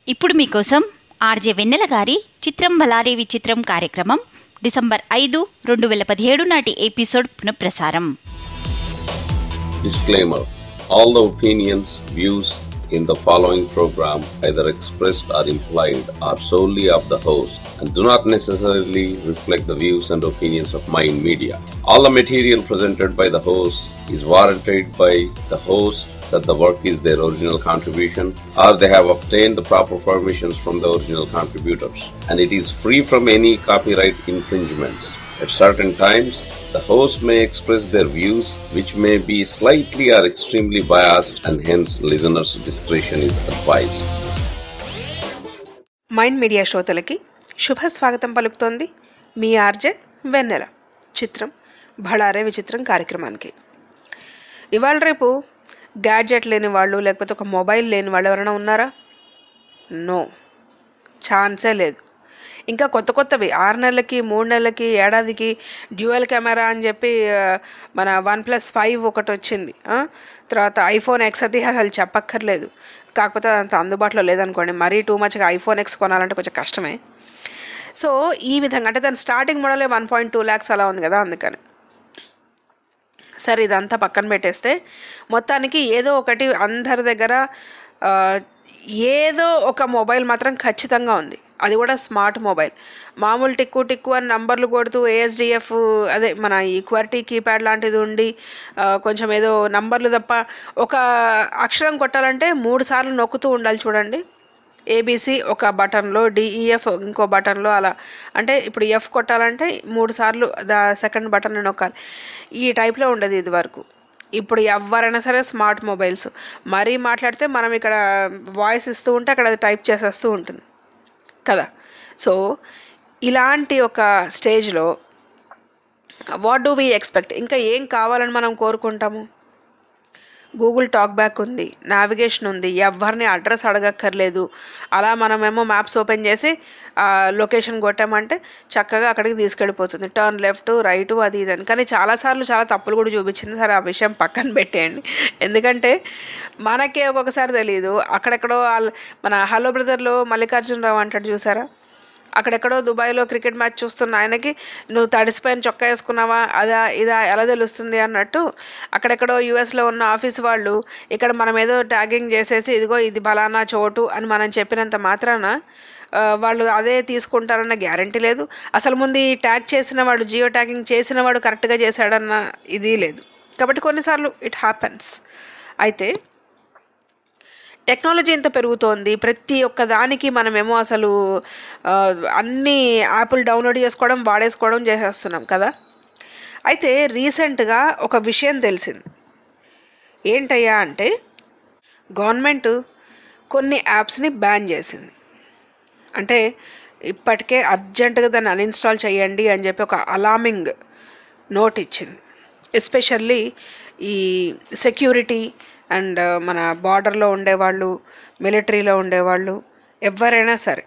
ఇప్పుడు మీకోసం ఆర్జే వెన్నెల గారి చిత్రం బలారే విచిత్రం కార్యక్రమం డిసెంబర్ ఐదు రెండు వేల పదిహేడు నాటి ఎపిసోడ్ పునఃప్రసారం Disclaimer All the opinions, views in the following program, either expressed or implied, are solely of the host and do not necessarily reflect the views and opinions of Mind Media. All the material presented by the host is warranted by the host that the work is their original contribution or they have obtained the proper permissions from the original contributors and it is free from any copyright infringements. At certain times, the host may express their views, which may be slightly or extremely biased, and hence listeners' discretion is advised. Mind media శ్రోతలకి శుభ స్వాగతం పలుకుతోంది మీ RJ వెన్నెల చిత్రం భళారే విచిత్రం కార్యక్రమానికి ఇవాళ రేపు gadget లేని వాళ్ళు లేకపోతే ఒక మొబైల్ లేని వాళ్ళు ఎవరైనా ఉన్నారా నో ఛాన్సే లేదు ఇంకా కొత్త కొత్తవి ఆరు నెలలకి మూడు నెలలకి ఏడాదికి డ్యూయల్ కెమెరా అని చెప్పి ఆ, మన వన్ ప్లస్ ఫైవ్ ఒకటి వచ్చింది ఆ? తర్వాత ఐఫోన్ ఎక్స్ అది అసలు చెప్పక్కర్లేదు కాకపోతే అంత అందుబాటులో లేదనుకోండి మరీ టూ మచ్గా ఐఫోన్ ఎక్స్ కొనాలంటే కొంచెం కష్టమే సో ఈ విధంగా అంటే దాని స్టార్టింగ్ మోడలే వన్ పాయింట్ టూ ల్యాక్స్ అలా ఉంది కదా అందుకని సరే ఇదంతా పక్కన పెట్టేస్తే మొత్తానికి ఏదో ఒకటి అందరి దగ్గర ఆ, ఏదో ఒక మొబైల్ మాత్రం ఖచ్చితంగా ఉంది అది కూడా స్మార్ట్ మొబైల్ మామూలు టిక్కు టిక్కు అని నంబర్లు కొడుతూ ఏఎస్డిఎఫ్ అదే మన ఈ క్వర్టీ కీప్యాడ్ లాంటిది ఉండి ఆ, కొంచెం ఏదో నంబర్లు తప్ప ఒక అక్షరం కొట్టాలంటే మూడు సార్లు నొక్కుతూ ఉండాలి చూడండి ఏబీసీ ఒక బటన్లో డిఈఎఫ్ ఇంకో బటన్లో అలా అంటే ఇప్పుడు ఎఫ్ కొట్టాలంటే మూడు సార్లు దా సెకండ్ బటన్ నొక్కాలి ఈ టైప్లో ఉండేది ఇది వరకు ఇప్పుడు ఎవరైనా సరే స్మార్ట్ మొబైల్స్ మరీ మాట్లాడితే మనం ఇక్కడ వాయిస్ ఇస్తూ ఉంటే అక్కడ అది టైప్ చేసేస్తూ ఉంటుంది కదా సో ఇలాంటి ఒక స్టేజ్లో వాట్ డూ వీ ఎక్స్పెక్ట్ ఇంకా ఏం కావాలని మనం కోరుకుంటాము గూగుల్ టాక్ బ్యాక్ ఉంది నావిగేషన్ ఉంది ఎవరిని అడ్రస్ అడగక్కర్లేదు అలా మనమేమో మ్యాప్స్ ఓపెన్ చేసి లొకేషన్ కొట్టామంటే చక్కగా అక్కడికి తీసుకెళ్ళిపోతుంది టర్న్ లెఫ్ట్ రైట్ అది ఇది అని కానీ చాలాసార్లు చాలా తప్పులు కూడా చూపించింది సరే ఆ విషయం పక్కన పెట్టేయండి ఎందుకంటే మనకే ఒక్కొక్కసారి తెలియదు అక్కడెక్కడో వాళ్ళ- మన హలో బ్రదర్లో మల్లికార్జునరావు అంటాడు చూసారా అక్కడెక్కడో దుబాయ్లో క్రికెట్ మ్యాచ్ చూస్తున్న ఆయనకి నువ్వు తడిసిపోయిన చొక్కా వేసుకున్నావా అదా ఇదా ఎలా తెలుస్తుంది అన్నట్టు అక్కడెక్కడో యూఎస్లో ఉన్న ఆఫీస్ వాళ్ళు ఇక్కడ మనం ఏదో ట్యాగింగ్ చేసేసి ఇదిగో ఇది బలానా చోటు అని మనం చెప్పినంత మాత్రాన ఆ, వాళ్ళు అదే తీసుకుంటారన్న గ్యారంటీ లేదు అసలు ముందు ఈ ట్యాగ్ చేసిన వాడు జియో ట్యాగింగ్ చేసిన వాడు కరెక్ట్గా చేశాడన్న ఇది లేదు కాబట్టి కొన్నిసార్లు ఇట్ హ్యాపెన్స్ అయితే టెక్నాలజీ ఎంత పెరుగుతోంది ప్రతి ఒక్క దానికి మనమేమో అసలు ఆ, అన్ని యాప్లు డౌన్లోడ్ చేసుకోవడం వాడేసుకోవడం చేసేస్తున్నాం కదా అయితే రీసెంట్గా ఒక విషయం తెలిసింది ఏంటయ్యా అంటే గవర్నమెంట్ కొన్ని యాప్స్ని బ్యాన్ చేసింది అంటే ఇప్పటికే అర్జెంటుగా దాన్ని అన్ఇన్స్టాల్ చేయండి అని చెప్పి ఒక అలామింగ్ నోట్ ఇచ్చింది ఎస్పెషల్లీ ఈ సెక్యూరిటీ అండ్ మన బార్డర్లో ఉండేవాళ్ళు మిలిటరీలో ఉండేవాళ్ళు ఎవరైనా సరే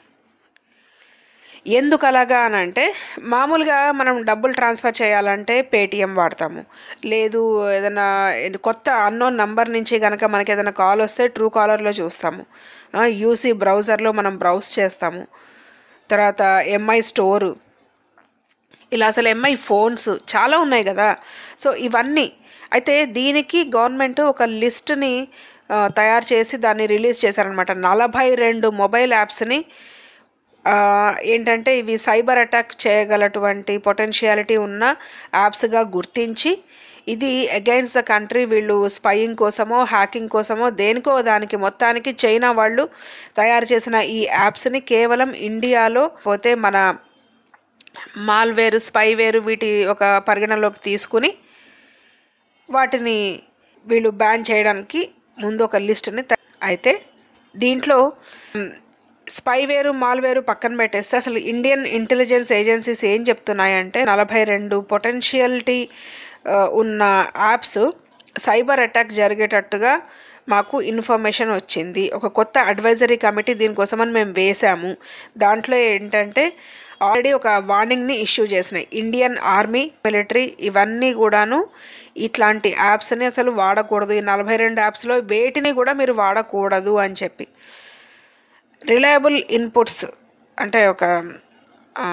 ఎందుకు అలాగా అని అంటే మామూలుగా మనం డబ్బులు ట్రాన్స్ఫర్ చేయాలంటే పేటిఎం వాడతాము లేదు ఏదైనా కొత్త అన్నోన్ నంబర్ నుంచి కనుక మనకి ఏదైనా కాల్ వస్తే ట్రూ కాలర్లో చూస్తాము యూసీ బ్రౌజర్లో మనం బ్రౌజ్ చేస్తాము తర్వాత ఎంఐ స్టోరు ఇలా అసలు ఎంఐ ఫోన్స్ చాలా ఉన్నాయి కదా సో ఇవన్నీ అయితే దీనికి గవర్నమెంట్ ఒక లిస్ట్ని ఆ, తయారు చేసి దాన్ని రిలీజ్ చేశారనమాట నలభై రెండు మొబైల్ యాప్స్ని ఆ, ఏంటంటే ఇవి సైబర్ అటాక్ చేయగలటువంటి పొటెన్షియాలిటీ ఉన్న యాప్స్గా గుర్తించి ఇది అగైన్స్ ద కంట్రీ వీళ్ళు స్పయింగ్ కోసమో హ్యాకింగ్ కోసమో దేనికో దానికి మొత్తానికి చైనా వాళ్ళు తయారు చేసిన ఈ యాప్స్ని కేవలం ఇండియాలో పోతే మన మాల్వేర్ స్పైవేర్ వీటి ఒక పరిగణలోకి తీసుకుని వాటిని వీళ్ళు బ్యాన్ చేయడానికి ముందు ఒక లిస్ట్ని త- అయితే దీంట్లో మ్, స్పైవేరు మాల్వేరు పక్కన పెట్టేస్తే అసలు ఇండియన్ ఇంటెలిజెన్స్ ఏజెన్సీస్ ఏం చెప్తున్నాయంటే నలభై రెండు పొటెన్షియలిటీ ఉన్న యాప్స్ సైబర్ అటాక్ జరిగేటట్టుగా మాకు ఇన్ఫర్మేషన్ వచ్చింది ఒక కొత్త అడ్వైజరీ కమిటీ దీనికోసమని మేము వేసాము దాంట్లో ఏంటంటే ఆల్రెడీ ఒక వార్నింగ్ని ఇష్యూ చేసినాయి ఇండియన్ ఆర్మీ మిలిటరీ ఇవన్నీ కూడాను ఇట్లాంటి యాప్స్ని అసలు వాడకూడదు ఈ నలభై రెండు యాప్స్లో వేటిని కూడా మీరు వాడకూడదు అని చెప్పి రిలయబుల్ ఇన్పుట్స్ అంటే ఒక ఆ,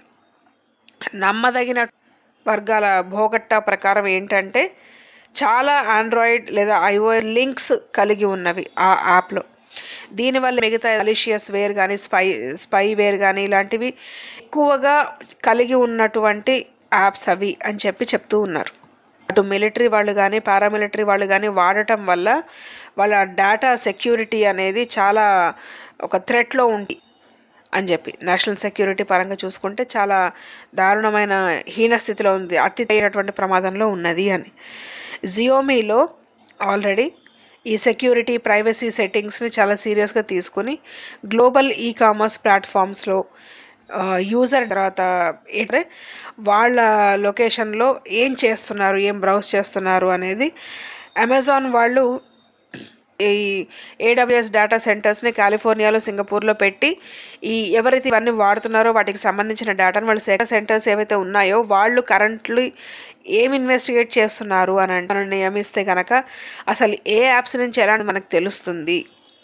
నమ్మదగిన వర్గాల భోగట్టా ప్రకారం ఏంటంటే చాలా ఆండ్రాయిడ్ లేదా ఐఓఎస్ లింక్స్ కలిగి ఉన్నవి ఆ యాప్లో దీనివల్ల మిగతా అలిషియస్ వేర్ కానీ స్పై స్పై వేర్ కానీ ఇలాంటివి ఎక్కువగా కలిగి ఉన్నటువంటి యాప్స్ అవి అని చెప్పి చెప్తూ ఉన్నారు అటు మిలిటరీ వాళ్ళు కానీ పారామిలిటరీ వాళ్ళు కానీ వాడటం వల్ల వాళ్ళ డేటా సెక్యూరిటీ అనేది చాలా ఒక థ్రెట్లో ఉంది అని చెప్పి నేషనల్ సెక్యూరిటీ పరంగా చూసుకుంటే చాలా దారుణమైన హీన స్థితిలో ఉంది అతి అయినటువంటి ప్రమాదంలో ఉన్నది అని జియోమీలో ఆల్రెడీ ఈ సెక్యూరిటీ ప్రైవసీ సెట్టింగ్స్ని చాలా సీరియస్గా తీసుకుని గ్లోబల్ ఈ కామర్స్ ప్లాట్ఫామ్స్లో యూజర్ తర్వాత ఏంటంటే వాళ్ళ లొకేషన్లో ఏం చేస్తున్నారు ఏం బ్రౌజ్ చేస్తున్నారు అనేది అమెజాన్ వాళ్ళు ఈ ఏడబ్ల్యూఎస్ డేటా సెంటర్స్ని కాలిఫోర్నియాలో సింగపూర్లో పెట్టి ఈ ఎవరైతే ఇవన్నీ వాడుతున్నారో వాటికి సంబంధించిన డేటాను వాళ్ళ డేటా సెంటర్స్ ఏవైతే ఉన్నాయో వాళ్ళు కరెంట్లీ ఏం ఇన్వెస్టిగేట్ చేస్తున్నారు అని అంటే మనం నియమిస్తే కనుక అసలు ఏ యాప్స్ నుంచి ఎలా అని మనకు తెలుస్తుంది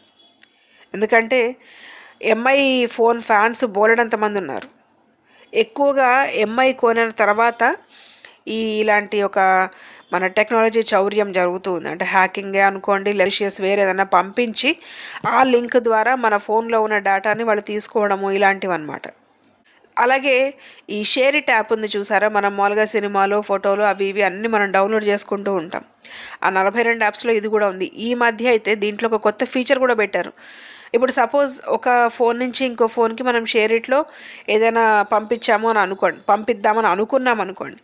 ఎందుకంటే ఎంఐ ఫోన్ ఫ్యాన్స్ బోలెడంత మంది ఉన్నారు ఎక్కువగా ఎంఐ కొనిన తర్వాత ఈ ఇలాంటి ఒక మన టెక్నాలజీ చౌర్యం జరుగుతూ ఉంది అంటే హ్యాకింగే అనుకోండి లెషియస్ వేరే ఏదైనా పంపించి ఆ లింక్ ద్వారా మన ఫోన్లో ఉన్న డేటాని వాళ్ళు తీసుకోవడము ఇలాంటివి అనమాట అలాగే ఈ షేర్ ఇట్ యాప్ ఉంది చూసారా మనం మామూలుగా సినిమాలు ఫోటోలు అవి ఇవి అన్నీ మనం డౌన్లోడ్ చేసుకుంటూ ఉంటాం ఆ నలభై రెండు యాప్స్లో ఇది కూడా ఉంది ఈ మధ్య అయితే దీంట్లో ఒక కొత్త ఫీచర్ కూడా పెట్టారు ఇప్పుడు సపోజ్ ఒక ఫోన్ నుంచి ఇంకో ఫోన్కి మనం షేర్ ఇట్లో ఏదైనా పంపించాము అని అనుకోండి పంపిద్దామని అనుకున్నాం అనుకోండి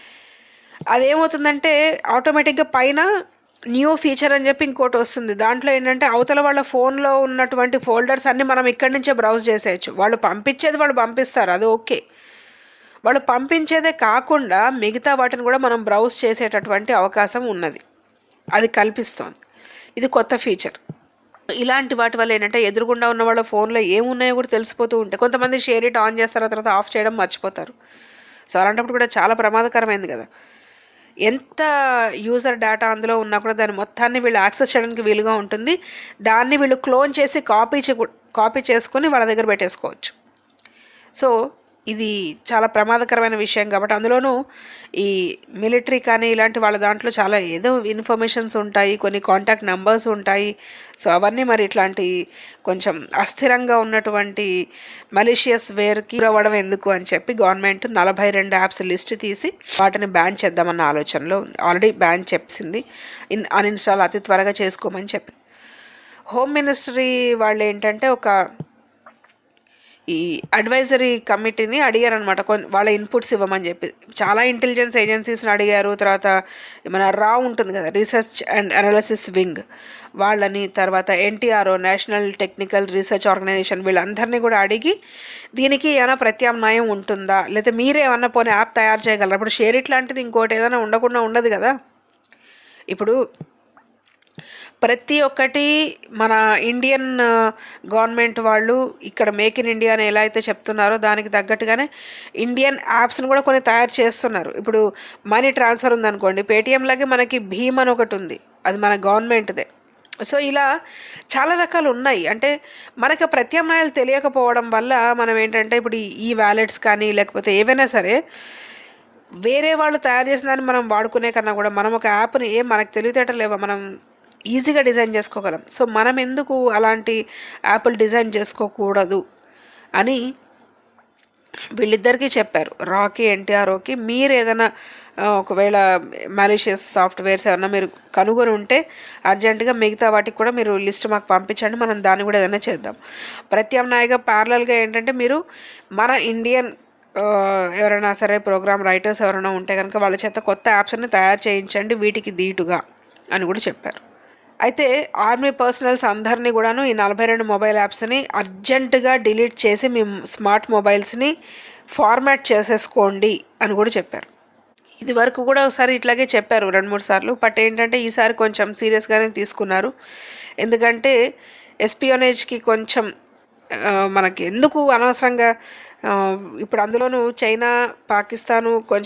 అదేమవుతుందంటే ఆటోమేటిక్గా పైన న్యూ ఫీచర్ అని చెప్పి ఇంకోటి వస్తుంది దాంట్లో ఏంటంటే అవతల వాళ్ళ ఫోన్లో ఉన్నటువంటి ఫోల్డర్స్ అన్నీ మనం ఇక్కడి నుంచే బ్రౌజ్ చేసేయచ్చు వాళ్ళు పంపించేది వాళ్ళు పంపిస్తారు అది ఓకే వాళ్ళు పంపించేదే కాకుండా మిగతా వాటిని కూడా మనం బ్రౌజ్ చేసేటటువంటి అవకాశం ఉన్నది అది కల్పిస్తోంది ఇది కొత్త ఫీచర్ ఇలాంటి వాటి వల్ల ఏంటంటే ఎదురుగుండా ఉన్న వాళ్ళ ఫోన్లో ఏమున్నాయో కూడా తెలిసిపోతూ ఉంటాయి కొంతమంది షేర్ ఇట్ ఆన్ చేస్తారు ఆ తర్వాత ఆఫ్ చేయడం మర్చిపోతారు సో అలాంటప్పుడు కూడా చాలా ప్రమాదకరమైంది కదా ఎంత యూజర్ డేటా అందులో ఉన్నా కూడా దాన్ని మొత్తాన్ని వీళ్ళు యాక్సెస్ చేయడానికి వీలుగా ఉంటుంది దాన్ని వీళ్ళు క్లోన్ చేసి కాపీ కాపీ చేసుకుని వాళ్ళ దగ్గర పెట్టేసుకోవచ్చు సో ఇది చాలా ప్రమాదకరమైన విషయం కాబట్టి అందులోనూ ఈ మిలిటరీ కానీ ఇలాంటి వాళ్ళ దాంట్లో చాలా ఏదో ఇన్ఫర్మేషన్స్ ఉంటాయి కొన్ని కాంటాక్ట్ నెంబర్స్ ఉంటాయి సో అవన్నీ మరి ఇట్లాంటి కొంచెం అస్థిరంగా ఉన్నటువంటి మలేషియస్ వేర్కి అవ్వడం ఎందుకు అని చెప్పి గవర్నమెంట్ నలభై రెండు యాప్స్ లిస్ట్ తీసి వాటిని బ్యాన్ చేద్దామన్న ఆలోచనలో ఉంది ఆల్రెడీ బ్యాన్ చెప్పింది ఇన్ అన్ఇన్స్టాల్ అతి త్వరగా చేసుకోమని చెప్పి హోమ్ మినిస్ట్రీ వాళ్ళు ఏంటంటే ఒక ఈ అడ్వైజరీ కమిటీని అడిగారు అనమాట కొన్ని వాళ్ళ ఇన్పుట్స్ ఇవ్వమని చెప్పి చాలా ఇంటెలిజెన్స్ ఏజెన్సీస్ని అడిగారు తర్వాత మన రా ఉంటుంది కదా రీసెర్చ్ అండ్ అనాలిసిస్ వింగ్ వాళ్ళని తర్వాత NTRO national technical research organisation వీళ్ళందరినీ కూడా అడిగి దీనికి ఏమైనా ప్రత్యామ్నాయం ఉంటుందా లేదా మీరే ఏమన్నా పోనీ యాప్ తయారు చేయగలరా ఇప్పుడు షేర్ ఇట్ లాంటిది ఇంకోటి ఏదైనా ఉండకుండా ఉండదు కదా ఇప్పుడు ప్రతి ఒక్కటి మన ఇండియన్ గవర్నమెంట్ వాళ్ళు ఇక్కడ మేక్ ఇన్ ఇండియా అని ఎలా అయితే చెప్తున్నారో దానికి తగ్గట్టుగానే ఇండియన్ యాప్స్ని కూడా కొన్ని తయారు చేస్తున్నారు ఇప్పుడు మనీ ట్రాన్స్ఫర్ ఉందనుకోండి పేటిఎం లాగే మనకి భీమ్ అని ఒకటి ఉంది అది మన గవర్నమెంట్దే సో ఇలా చాలా రకాలు ఉన్నాయి అంటే మనకు ప్రత్యామ్నాయాలు తెలియకపోవడం వల్ల మనం ఏంటంటే ఇప్పుడు ఈ- ఈ వ్యాలెట్స్ కానీ లేకపోతే ఏవైనా సరే వేరే వాళ్ళు తయారు చేసిన దాన్ని మనం వాడుకునే కన్నా కూడా మనం ఒక యాప్ని ఏం మనకు తెలివితేటలు లేవా మనం ఈజీగా డిజైన్ చేసుకోగలం సో మనం ఎందుకు అలాంటి యాప్లు డిజైన్ చేసుకోకూడదు అని వీళ్ళిద్దరికీ చెప్పారు రాకీ ఎన్టీఆర్ఓకి మీరు ఏదైనా ఆ, ఒకవేళ మాలిషియస్ సాఫ్ట్వేర్స్ ఏమన్నా మీరు కనుగొని ఉంటే అర్జెంటుగా మిగతా వాటికి కూడా మీరు లిస్ట్ మాకు పంపించండి మనం దాన్ని కూడా ఏదైనా చేద్దాం ప్రత్యామ్నాయంగా ప్యారలల్గా ఏంటంటే మీరు మన ఇండియన్ ఆ, ఎవరైనా సరే ప్రోగ్రామ్ రైటర్స్ ఎవరైనా ఉంటే కనుక వాళ్ళ చేత కొత్త యాప్స్ని తయారు చేయించండి వీటికి దీటుగా అని కూడా చెప్పారు అయితే ఆర్మీ పర్సనల్స్ అందరినీ కూడాను ఈ నలభై రెండు మొబైల్ యాప్స్ని అర్జెంటుగా డిలీట్ చేసి మీ స్మార్ట్ మొబైల్స్ని ఫార్మాట్ చేసేసుకోండి అని కూడా చెప్పారు ఇది వరకు కూడా ఒకసారి ఇట్లాగే చెప్పారు రెండు మూడు సార్లు బట్ ఏంటంటే ఈసారి కొంచెం సీరియస్గానే తీసుకున్నారు ఎందుకంటే ఎస్పియోనేజ్కి కొంచెం ఆ, మనకి ఎందుకు అనవసరంగా ఆ, ఇప్పుడు అందులోనూ చైనా పాకిస్తాను కొంచెం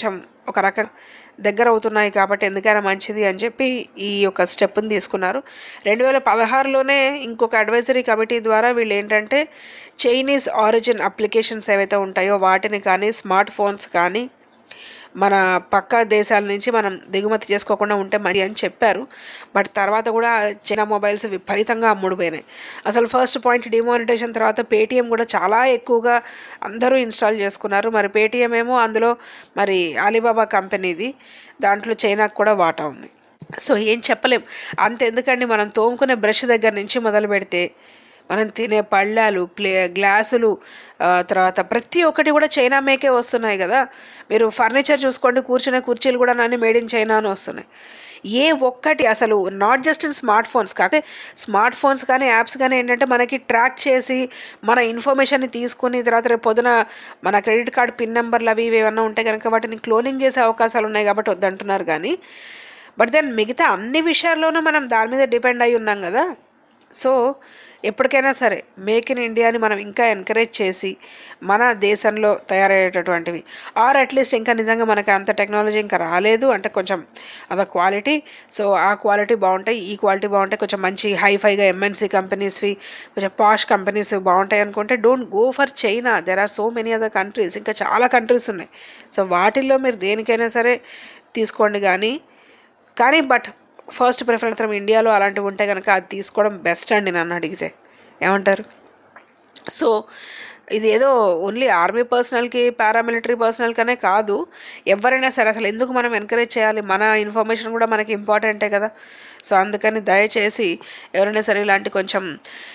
ఒక రకం దగ్గర అవుతున్నాయి కాబట్టి ఎందుకైనా మంచిది అని చెప్పి ఈ యొక్క స్టెప్ని తీసుకున్నారు రెండు వేల పదహారులోనే ఇంకొక అడ్వైజరీ కమిటీ ద్వారా వీళ్ళు ఏంటంటే చైనీస్ ఆరిజిన్ అప్లికేషన్స్ ఏవైతే ఉంటాయో వాటిని కానీ స్మార్ట్ ఫోన్స్ కానీ మన పక్క దేశాల నుంచి మనం దిగుమతి చేసుకోకుండా ఉంటే మంచి అని చెప్పారు బట్ తర్వాత కూడా చైనా మొబైల్స్ విపరీతంగా అమ్ముడుపోయినాయి అసలు ఫస్ట్ పాయింట్ డిమానిటేషన్ తర్వాత పేటీఎం కూడా చాలా ఎక్కువగా అందరూ ఇన్స్టాల్ చేసుకున్నారు మరి పేటీఎం ఏమో అందులో మరి అలీబాబా కంపెనీది దాంట్లో చైనాకు కూడా వాటా ఉంది సో ఏం చెప్పలేం అంత ఎందుకండి మనం తోముకునే బ్రష్ దగ్గర నుంచి మొదలు పెడితే మనం తినే పళ్ళాలు ప్లే గ్లాసులు ఆ, తర్వాత ప్రతి ఒక్కటి కూడా చైనా మేకే వస్తున్నాయి కదా మీరు ఫర్నిచర్ చూసుకోండి కూర్చునే కుర్చీలు కూడా నాన్ని మేడ్ ఇన్ చైనా అని వస్తున్నాయి ఏ ఒక్కటి అసలు not just in smart phones కాకపోతే స్మార్ట్ ఫోన్స్ కానీ యాప్స్ కానీ ఏంటంటే మనకి ట్రాక్ చేసి మన ఇన్ఫర్మేషన్ని తీసుకుని తర్వాత రేపు పొద్దున మన క్రెడిట్ కార్డ్ పిన్ నెంబర్లు అవి ఇవి ఏమన్నా ఉంటే కనుక వాటిని క్లోనింగ్ చేసే అవకాశాలు ఉన్నాయి కాబట్టి వద్దంటున్నారు కానీ బట్ దెన్ మిగతా అన్ని విషయాల్లోనూ మనం దాని మీద డిపెండ్ అయి ఉన్నాం కదా సో ఎప్పటికైనా సరే మేక్ ఇన్ ఇండియాని మనం ఇంకా ఎంకరేజ్ చేసి మన దేశంలో తయారయ్యేటటువంటివి ఆర్ అట్లీస్ట్ ఇంకా నిజంగా మనకి అంత టెక్నాలజీ ఇంకా రాలేదు అంటే కొంచెం అద క్వాలిటీ సో ఆ క్వాలిటీ బాగుంటాయి ఈ క్వాలిటీ బాగుంటాయి కొంచెం మంచి హైఫైగా ఎంఎన్సీ కంపెనీస్వి కొంచెం పాష్ కంపెనీస్ బాగుంటాయి అనుకుంటే don't go for China there are so many other countries ఇంకా చాలా కంట్రీస్ ఉన్నాయి సో వాటిల్లో మీరు దేనికైనా సరే తీసుకోండి కానీ కానీ బట్ ఫస్ట్ ప్రిఫరెన్స్ మనం ఇండియాలో అలాంటివి ఉంటే కనుక అది తీసుకోవడం బెస్ట్ అండి నన్ను అడిగితే ఏమంటారు సో ఇది ఏదో ఓన్లీ ఆర్మీ పర్సనల్కి పారామిలిటరీ పర్సనల్కనే కాదు ఎవరైనా సరే అసలు ఎందుకు మనం ఎంకరేజ్ చేయాలి మన ఇన్ఫర్మేషన్ కూడా మనకి ఇంపార్టెంటే కదా సో అందుకని దయచేసి ఎవరైనా సరే ఇలాంటి కొంచెం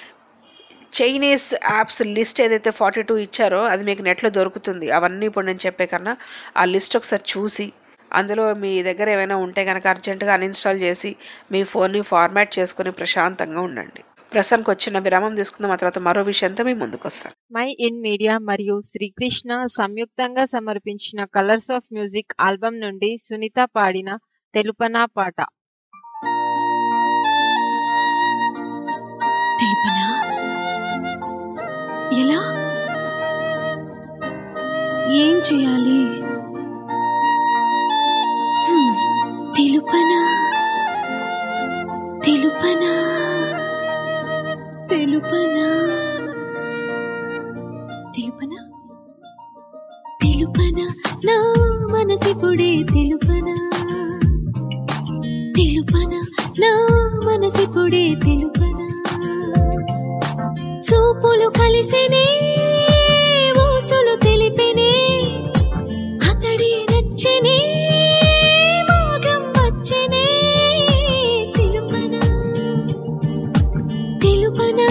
చైనీస్ యాప్స్ లిస్ట్ ఏదైతే ఫార్టీ టూ ఇచ్చారో అది మీకు నెట్లో దొరుకుతుంది అవన్నీ ఇప్పుడు నేను చెప్పే కన్నా ఆ లిస్ట్ ఒకసారి చూసి అందులో మీ దగ్గర ఏమైనా ఉంటే కనుక అర్జెంటుగా అన్ఇన్స్టాల్ చేసి మీ ఫోన్ని ఫార్మాట్ చేసుకొని ప్రశాంతంగా ఉండండి ప్రస్తుతానికి వచ్చిన విరామం తీసుకుందాం ఆ తర్వాత మరో విషయంతో మీ ముందుకు వస్తాను మై ఇన్ మీడియా మరియు శ్రీకృష్ణ సంయుక్తంగా సమర్పించిన కలర్స్ ఆఫ్ మ్యూజిక్ ఆల్బమ్ నుండి సునీత పాడిన తెలుపనా పాట తెలుపనా ఎలా ఏం చేయాలి హ్మ్, తెలుపనా తెలుపనా తెలుపనా తెలుపనా తెలుపనా నా మనసిపుడే తెలుపనా తెలుపనా నా మనసిపుడే తెలుపనా చూపులు కలిసినే ఊసులు తెలిపినే అతడి నచ్చినే మాగం వచ్చనే తెలుపనా తెలుపనా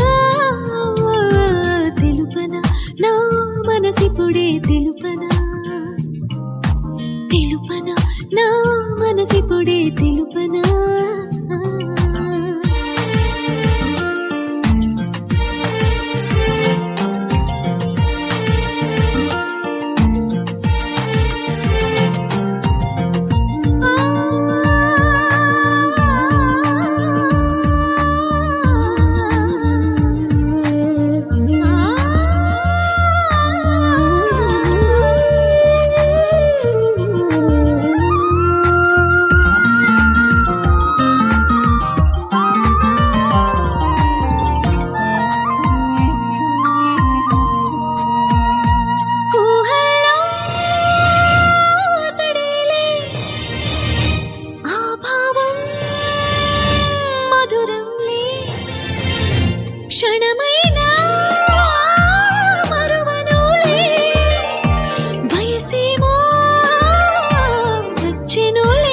తెలుపనా నా మనసిపుడే తెలుపనా తెలుపనా నా మనసిపుడే తెలుపనా ఊహల్లో తడేలే ఆ భావం మధురంలే క్షణమైనా మరువనులే వయసేమో వచ్చెనులే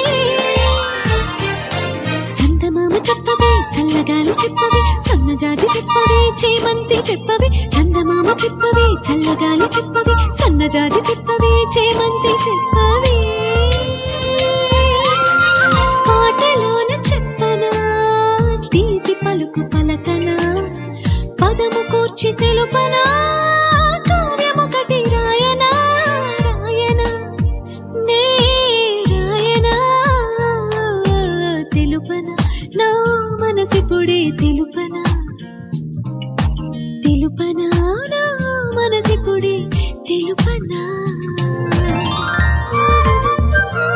చందమామ చెప్పవే చల్లగాలి చెప్పవే సన్నజాజి చెప్పవే చేమంతి చెప్పవే చందమామ చెప్పవే చల్లగాలి చెప్పవే సన్నజాజి చెప్పవే చేమంతి చెప్పవే పాటలోన చెప్పనా తీపి పలుకు పలకనా పదము కూర్చి తెలుపనా కావ్యమొకటి రాయనా రాయనా నే రాయనా తెలుపనా నా మనసిపుడే తెలుపనా తెలుపనా నా మనసిపుడే తెలుపనా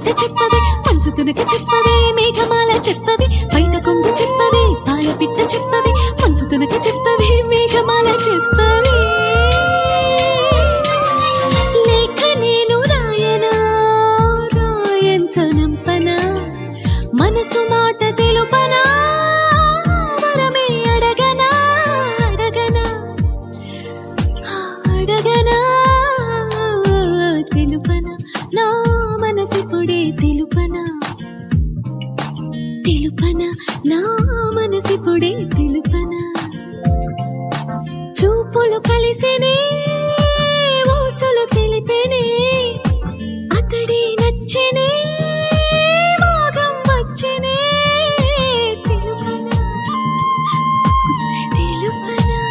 చెప్పవే మనసు తునక చెప్పవే మేఘమాల చెప్పవే బయట కొంగు చెప్పవే పాల పిట్ట చెప్పవే మనసు తునక చెప్పవే మేఘమాల చెప్పవే లేఖ నేను రాయనా రాయంచనంపనా మనసు మాట తెలుపనా వరమే అడగనా అడగనా అడగనా తెలుపనా నా మనసిపుడే తెలుపనా తెలుపనా నా మనసిపుడే తెలుపనా చూపులు కలిసినే ఊసులు తెలిపినే అతడే నచ్చినే మోగం వచ్చినే తెలుపనా తెలుపనా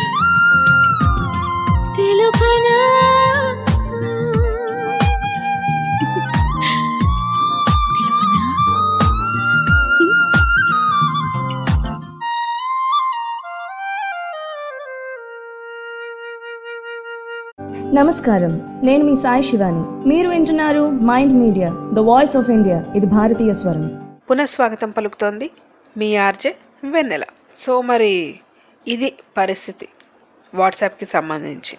తెలుపనా తెలుపనా నమస్కారం నేను మీ సాయి శివాని మీరు వింటున్నారు Mind Media the voice of India ఇది భారతీయ స్వరం పునఃస్వాగతం పలుకుతోంది మీ ఆర్జే వెన్నెల సో మరి ఇది పరిస్థితి వాట్సాప్కి సంబంధించి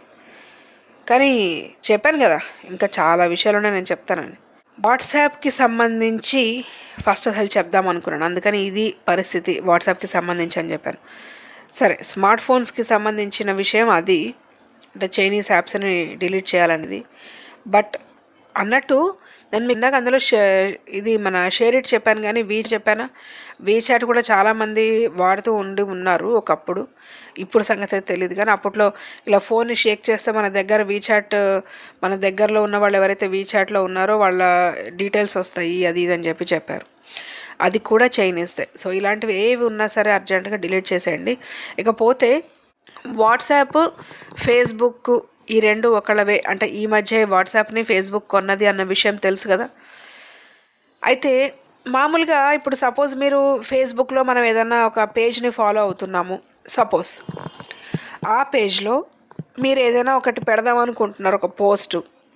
కానీ చెప్పాను కదా ఇంకా చాలా విషయాలు ఉన్నాయి నేను చెప్తానని వాట్సాప్కి సంబంధించి ఫస్ట్ అసలు చెప్దాం అనుకున్నాను అందుకని ఇది పరిస్థితి వాట్సాప్కి సంబంధించి అని చెప్పాను సరే స్మార్ట్ ఫోన్స్కి సంబంధించిన విషయం అది అంటే చైనీస్ యాప్స్ని డిలీట్ చేయాలనేది బట్ అన్నట్టు నేను మీకు ఇందాక అందులో షే ఇది మన షేర్ ఇట్ చెప్పాను కానీ వీ చెప్పాను వీ చాట్ కూడా చాలామంది వాడుతూ ఉండి ఉన్నారు ఒకప్పుడు ఇప్పుడు సంగతి అయితే తెలియదు కానీ అప్పట్లో ఇలా ఫోన్ షేక్ చేస్తే మన దగ్గర వీ చాట్ మన దగ్గరలో ఉన్న వాళ్ళు ఎవరైతే వీ చాట్లో ఉన్నారో వాళ్ళ డీటెయిల్స్ వస్తాయి అది ఇది అని చెప్పి చెప్పారు అది కూడా చైనీస్దే సో ఇలాంటివి ఏవి ఉన్నా సరే అర్జెంటుగా డిలీట్ చేసేయండి ఇకపోతే వాట్సాప్ ఫేస్బుక్ ఈ రెండు ఒకళ్ళవే అంటే ఈ మధ్య వాట్సాప్ని ఫేస్బుక్ కొన్నది అన్న విషయం తెలుసు కదా అయితే మామూలుగా ఇప్పుడు సపోజ్ మీరు ఫేస్బుక్లో మనం ఏదన్నా ఒక పేజ్ని ఫాలో అవుతున్నాము సపోజ్ ఆ పేజ్లో మీరు ఏదైనా ఒకటి పెడదాం అనుకుంటున్నారు ఒక పోస్ట్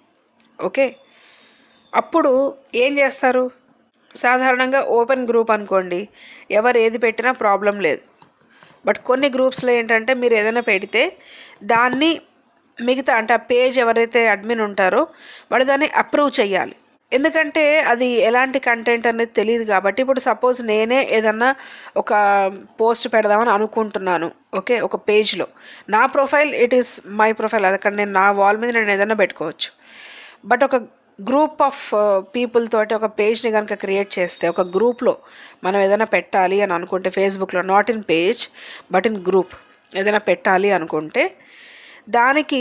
ఓకే అప్పుడు ఏం చేస్తారు సాధారణంగా ఓపెన్ గ్రూప్ అనుకోండి ఎవరు ఏది పెట్టినా ప్రాబ్లం లేదు బట్ కొన్ని గ్రూప్స్లో ఏంటంటే మీరు ఏదైనా పెడితే దాన్ని మిగతా అంటే ఆ పేజ్ ఎవరైతే అడ్మిన్ ఉంటారో వాళ్ళు దాన్ని అప్రూవ్ చేయాలి ఎందుకంటే అది ఎలాంటి కంటెంట్ అనేది తెలియదు కాబట్టి ఇప్పుడు సపోజ్ నేనే ఏదన్నా ఒక పోస్ట్ పెడదామని అనుకుంటున్నాను ఓకే ఒక పేజ్లో నా profile it is my profile అది అక్కడ నేను నా వాల్ మీద నేను ఏదైనా పెట్టుకోవచ్చు బట్ ఒక గ్రూప్ ఆఫ్ పీపుల్ తోటి ఒక పేజ్ని కనుక క్రియేట్ చేస్తే ఒక గ్రూప్లో మనం ఏదైనా పెట్టాలి అని అనుకుంటే ఫేస్బుక్లో not in page but in group ఏదైనా పెట్టాలి అనుకుంటే దానికి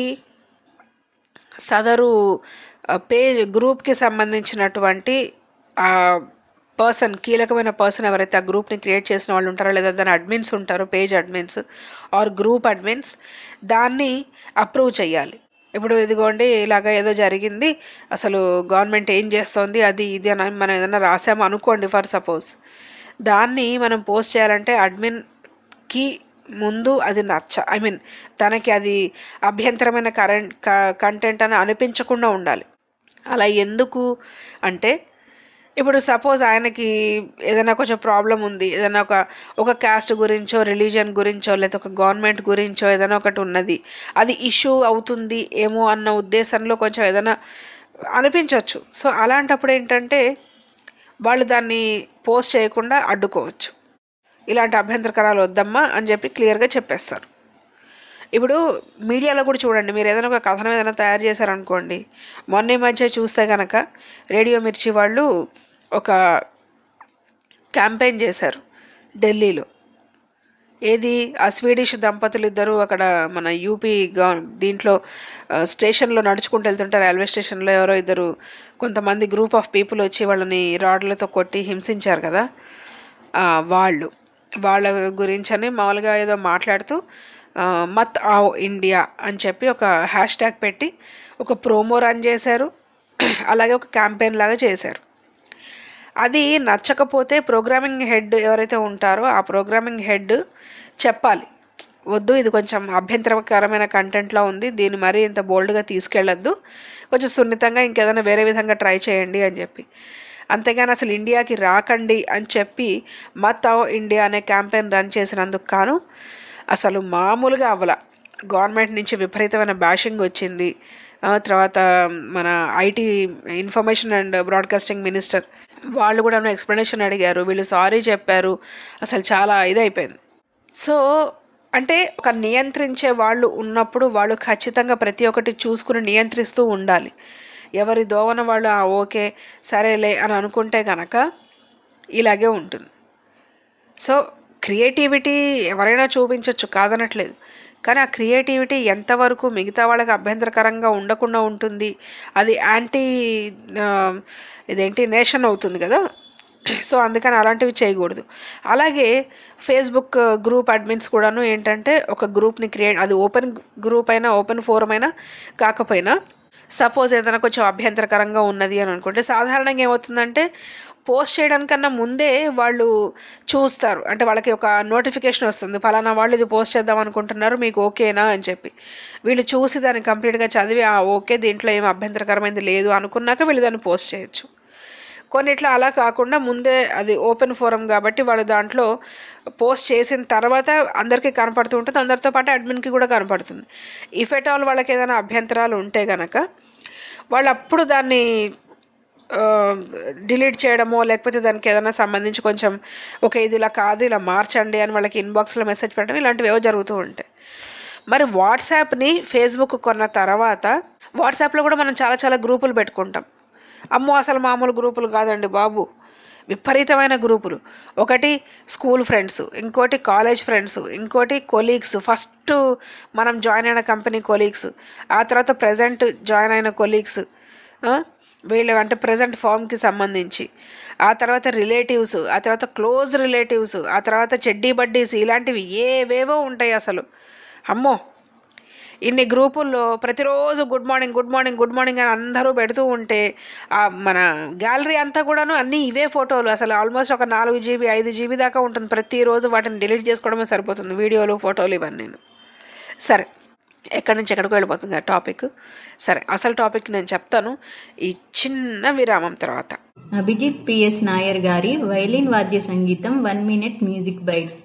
సదరు పేజ్ గ్రూప్కి సంబంధించినటువంటి ఆ పర్సన్ కీలకమైన పర్సన్ ఎవరైతే ఆ గ్రూప్ని క్రియేట్ చేసిన వాళ్ళు ఉంటారో లేదా దాని అడ్మిన్స్ ఉంటారో page admins or group admins దాన్ని అప్రూవ్ చేయాలి ఇప్పుడు ఇదిగోండి ఇలాగ ఏదో జరిగింది అసలు గవర్నమెంట్ ఏం చేస్తోంది అది ఇది అని మనం ఏదైనా రాసాము అనుకోండి ఫర్ సపోజ్ దాన్ని మనం పోస్ట్ చేయాలంటే అడ్మిన్కి ముందు అది నచ్చ ఐ మీన్ తనకి అది అభ్యంతరమైన కరెంట్ కంటెంట్ అని అనిపించకుండా ఉండాలి అలా ఎందుకు అంటే ఇప్పుడు సపోజ్ ఆయనకి ఏదైనా కొంచెం ప్రాబ్లం ఉంది ఏదైనా ఒక ఒక క్యాస్ట్ గురించో రిలీజన్ గురించో లేదా ఒక గవర్నమెంట్ గురించో ఏదైనా ఒకటి ఉన్నది అది ఇష్యూ అవుతుంది ఏమో అన్న ఉద్దేశంలో కొంచెం ఏదైనా అనిపించవచ్చు సో అలాంటప్పుడు ఏంటంటే వాళ్ళు దాన్ని పోస్ట్ చేయకుండా అడ్డుకోవచ్చు ఇలాంటి అభ్యంతరకరాలు వద్దమ్మా అని చెప్పి క్లియర్గా చెప్పేస్తారు ఇప్పుడు మీడియాలో కూడా చూడండి మీరు ఏదైనా ఒక కథనం ఏదైనా తయారు చేశారనుకోండి మొన్న ఈ మధ్య చూస్తే కనుక రేడియో మిర్చి వాళ్ళు ఒక క్యాంపెయిన్ చేశారు ఢిల్లీలో ఏది ఆ స్వీడిష్ దంపతులు ఇద్దరు అక్కడ మన యూపీ గా దీంట్లో ఆ, స్టేషన్లో నడుచుకుంటూ వెళ్తుంటే రైల్వే స్టేషన్లో ఎవరో ఇద్దరు కొంతమంది గ్రూప్ ఆఫ్ పీపుల్ వచ్చి వాళ్ళని రాడ్లతో కొట్టి హింసించారు కదా ఆ, వాళ్ళు వాళ్ళ గురించి అని మామూలుగా ఏదో మాట్లాడుతూ ఆ, మత్ ఆవ్ ఇండియా అని చెప్పి ఒక హ్యాష్ ట్యాగ్ పెట్టి ఒక ప్రోమో రన్ చేశారు అలాగే ఒక క్యాంపెయిన్ లాగా చేశారు అది నచ్చకపోతే ప్రోగ్రామింగ్ హెడ్ ఎవరైతే ఉంటారో ఆ ప్రోగ్రామింగ్ హెడ్ చెప్పాలి వద్దు ఇది కొంచెం అభ్యంతరకరమైన కంటెంట్లో ఉంది దీన్ని మరీ ఇంత బోల్డ్గా తీసుకెళ్ళొద్దు కొంచెం సున్నితంగా ఇంకేదైనా వేరే విధంగా ట్రై చేయండి అని చెప్పి అంతేగాని అసలు ఇండియాకి రాకండి అని చెప్పి మత్ ఆవ్ ఇండియా అనే క్యాంపెయిన్ రన్ చేసినందుకు కాను అసలు మామూలుగా అవ్వల గవర్నమెంట్ నుంచి విపరీతమైన బ్యాషింగ్ వచ్చింది ఆ తర్వాత మన IT information and broadcasting minister వాళ్ళు కూడా ఎక్స్ప్లెనేషన్ అడిగారు వీళ్ళు సారీ చెప్పారు అసలు చాలా ఇదైపోయింది సో అంటే ఒక నియంత్రించే వాళ్ళు ఉన్నప్పుడు వాళ్ళు ఖచ్చితంగా ప్రతి ఒక్కటి చూసుకుని నియంత్రిస్తూ ఉండాలి ఎవరి దోవన వాళ్ళు "ఆ, ఓకే సరేలే అని అనుకుంటే కనుక ఇలాగే ఉంటుంది సో క్రియేటివిటీ ఎవరైనా చూపించవచ్చు కాదనట్లేదు కానీ ఆ క్రియేటివిటీ ఎంతవరకు మిగతా వాళ్ళకి అభ్యంతరకరంగా ఉండకుండా ఉంటుంది అది యాంటీ ఆ, ఇదేంటి నేషన్ అవుతుంది కదా సో అందుకని అలాంటివి చేయకూడదు అలాగే ఫేస్బుక్ గ్రూప్ అడ్మిన్స్ కూడాను ఏంటంటే ఒక గ్రూప్ని క్రియేట్ అది ఓపెన్ గ్రూప్ అయినా ఓపెన్ ఫోరం అయినా కాకపోయినా సపోజ్ ఏదైనా కొంచెం అభ్యంతరకరంగా ఉన్నది అని అనుకుంటే సాధారణంగా ఏమవుతుందంటే పోస్ట్ చేయడానికన్నా ముందే వాళ్ళు చూస్తారు అంటే వాళ్ళకి ఒక నోటిఫికేషన్ వస్తుంది ఫలానా వాళ్ళు ఇది పోస్ట్ చేద్దాం అనుకుంటున్నారు మీకు ఓకేనా అని చెప్పి వీళ్ళు చూసి దాన్ని కంప్లీట్గా చదివి ఆ ఓకే దీంట్లో ఏం అభ్యంతరకరమైనది లేదు అనుకున్నాక వీళ్ళు దాన్ని పోస్ట్ చేయొచ్చు కొన్నిట్లో అలా కాకుండా ముందే అది ఓపెన్ ఫోరం కాబట్టి వాళ్ళు దాంట్లో పోస్ట్ చేసిన తర్వాత అందరికీ కనపడుతూ ఉంటుంది అందరితో పాటు అడ్మిన్కి కూడా కనపడుతుంది ఇఫ్ ఎట్ ఆల్ వాళ్ళకి ఏదైనా అభ్యంతరాలు ఉంటే గనక వాళ్ళు అప్పుడు దాన్ని డిలీట్ చేయడమో లేకపోతే దానికి ఏదైనా సంబంధించి కొంచెం ఓకే ఇది ఇలా కాదు ఇలా మార్చండి అని వాళ్ళకి ఇన్బాక్స్లో మెసేజ్ పెట్టడం ఇలాంటివి ఏవో జరుగుతూ ఉంటాయి మరి వాట్సాప్ని ఫేస్బుక్ కొన్న తర్వాత వాట్సాప్లో కూడా మనం చాలా చాలా గ్రూపులు పెట్టుకుంటాం అమ్మో అసలు మామూలు గ్రూపులు కాదండి బాబు విపరీతమైన గ్రూపులు ఒకటి స్కూల్ ఫ్రెండ్స్ ఇంకోటి కాలేజ్ ఫ్రెండ్స్ ఇంకోటి కొలీగ్స్ ఫస్ట్ మనం జాయిన్ అయిన కంపెనీ కొలీగ్స్ ఆ తర్వాత ప్రజెంట్ జాయిన్ అయిన కొలీగ్స్ వీళ్ళు అంటే ప్రజెంట్ ఫామ్కి సంబంధించి ఆ తర్వాత రిలేటివ్స్ ఆ తర్వాత క్లోజ్ రిలేటివ్స్ ఆ తర్వాత చెడ్డీ బడ్డీస్ ఇలాంటివి ఏవేవో ఉంటాయి అసలు అమ్మో ఇన్ని గ్రూపుల్లో ప్రతిరోజు good morning good morning good morning అని అందరూ పెడుతూ ఉంటే ఆ మన గ్యాలరీ అంతా కూడాను అన్నీ ఇవే ఫోటోలు అసలు ఆల్మోస్ట్ ఒక నాలుగు జీబీ ఐదు జీబీ దాకా ఉంటుంది ప్రతిరోజు వాటిని డిలీట్ చేసుకోవడమే సరిపోతుంది వీడియోలు ఫోటోలు ఇవన్నీ సరే ఎక్కడి నుంచి ఎక్కడికి వెళ్ళిపోతుంది ఆ టాపిక్ సరే అసలు టాపిక్ నేను చెప్తాను ఈ చిన్న విరామం తర్వాత అభిజిత్ పిఎస్ నాయర్ గారి వైలిన్ వాద్య సంగీతం one minute music byte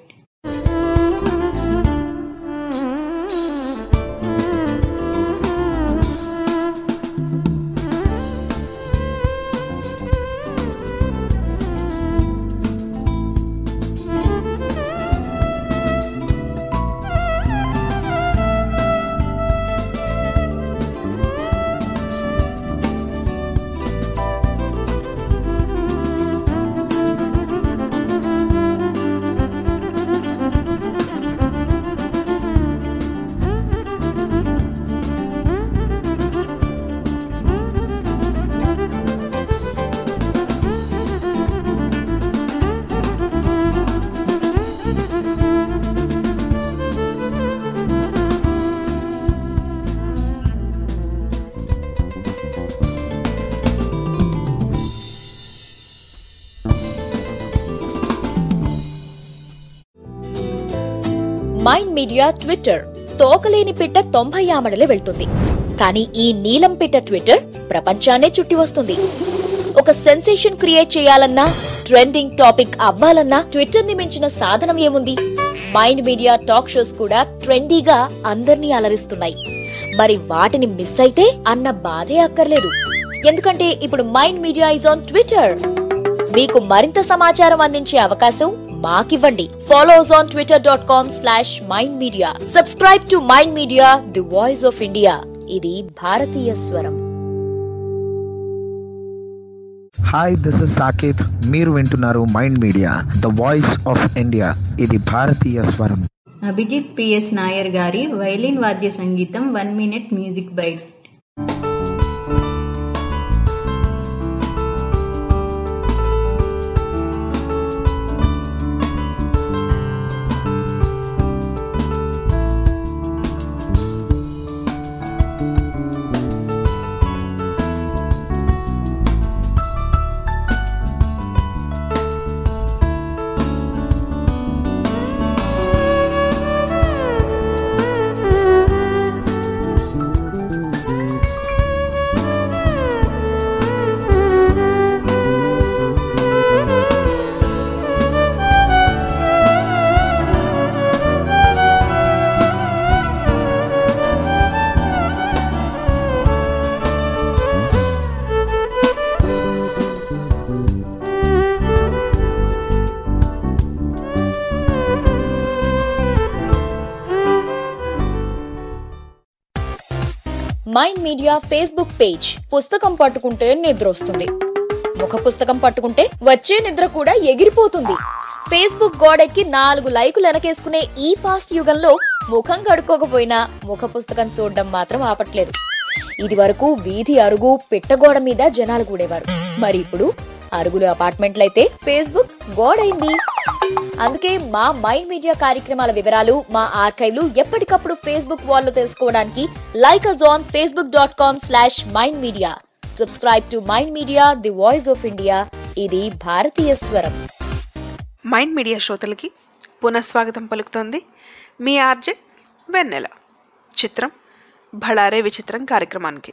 Mind Media Twitter తోకలేని పిట్ట తొంభై ఆమడలే వెళ్తుంది కానీ ఈ నీలం పిట్ట ట్విట్టర్ ప్రపంచాన్నే చుట్టి వస్తుంది ఒక సెన్సేషన్ క్రియేట్ చేయాలన్నా ట్రెండింగ్ టాపిక్ అవ్వాలన్నా ట్విట్టర్ ని మించిన సాధనం ఏముంది మైండ్ మీడియా టాక్ షోస్ కూడా ట్రెండీగా అందర్నీ అలరిస్తున్నాయి మరి వాటిని మిస్ అయితే అన్న బాధే అక్కర్లేదు ఎందుకంటే ఇప్పుడు Mind Media is on Twitter మీకు మరింత సమాచారం అందించే అవకాశం మాకివ్వండి follow us on Twitter dot com slash Mind Media subscribe to Mind Media the voice of India ఇది భారతీయ స్వరం హాయ్ దిస్ ఇస్ సాకేత్ మీరు వింటున్నారు Mind Media the voice of India ఇది భారతీయ స్వరం అభిజిత్ పిఎస్ నాయర్ గారి వైలిన్ వాద్య సంగీతం one minute music byte Mind Media Facebook page పుస్తకం పట్టుకుంటే నిద్రొస్తుంది ముఖ పుస్తకం పట్టుకుంటే వచ్చే నిద్ర కూడా ఎగిరిపోతుంది ఫేస్బుక్ గోడెక్కి నాలుగు లైకులు వెనకేసుకునే ఈ ఫాస్ట్ యుగంలో ముఖం కడుక్కోకపోయినా ముఖ పుస్తకం చూడడం మాత్రం ఆపట్లేదు ఇది వరకు వీధి అరుగు పిట్టగోడ మీద జనాలు కూడేవారు మరి ఇప్పుడు అరుగులు అపార్ట్మెంట్లయితే ఫేస్బుక్ గోడైంది అందుకే మా మైండ్ మీడియా కార్యక్రమాల వివరాలు మా ఆర్కైవ్లు ఎప్పటికప్పుడు ఫేస్బుక్ వాల్లో తెలుసుకోవడానికి like us on Facebook dot com slash Mind Media subscribe to Mind Media the voice of India ఇది భారతీయ స్వరం మైండ్ మీడియా శ్రోతలకి పునఃస్వాగతం పలుకుతోంది మీ ఆర్జే వెన్నెల చిత్రం భళారే విచిత్రం కార్యక్రమానికి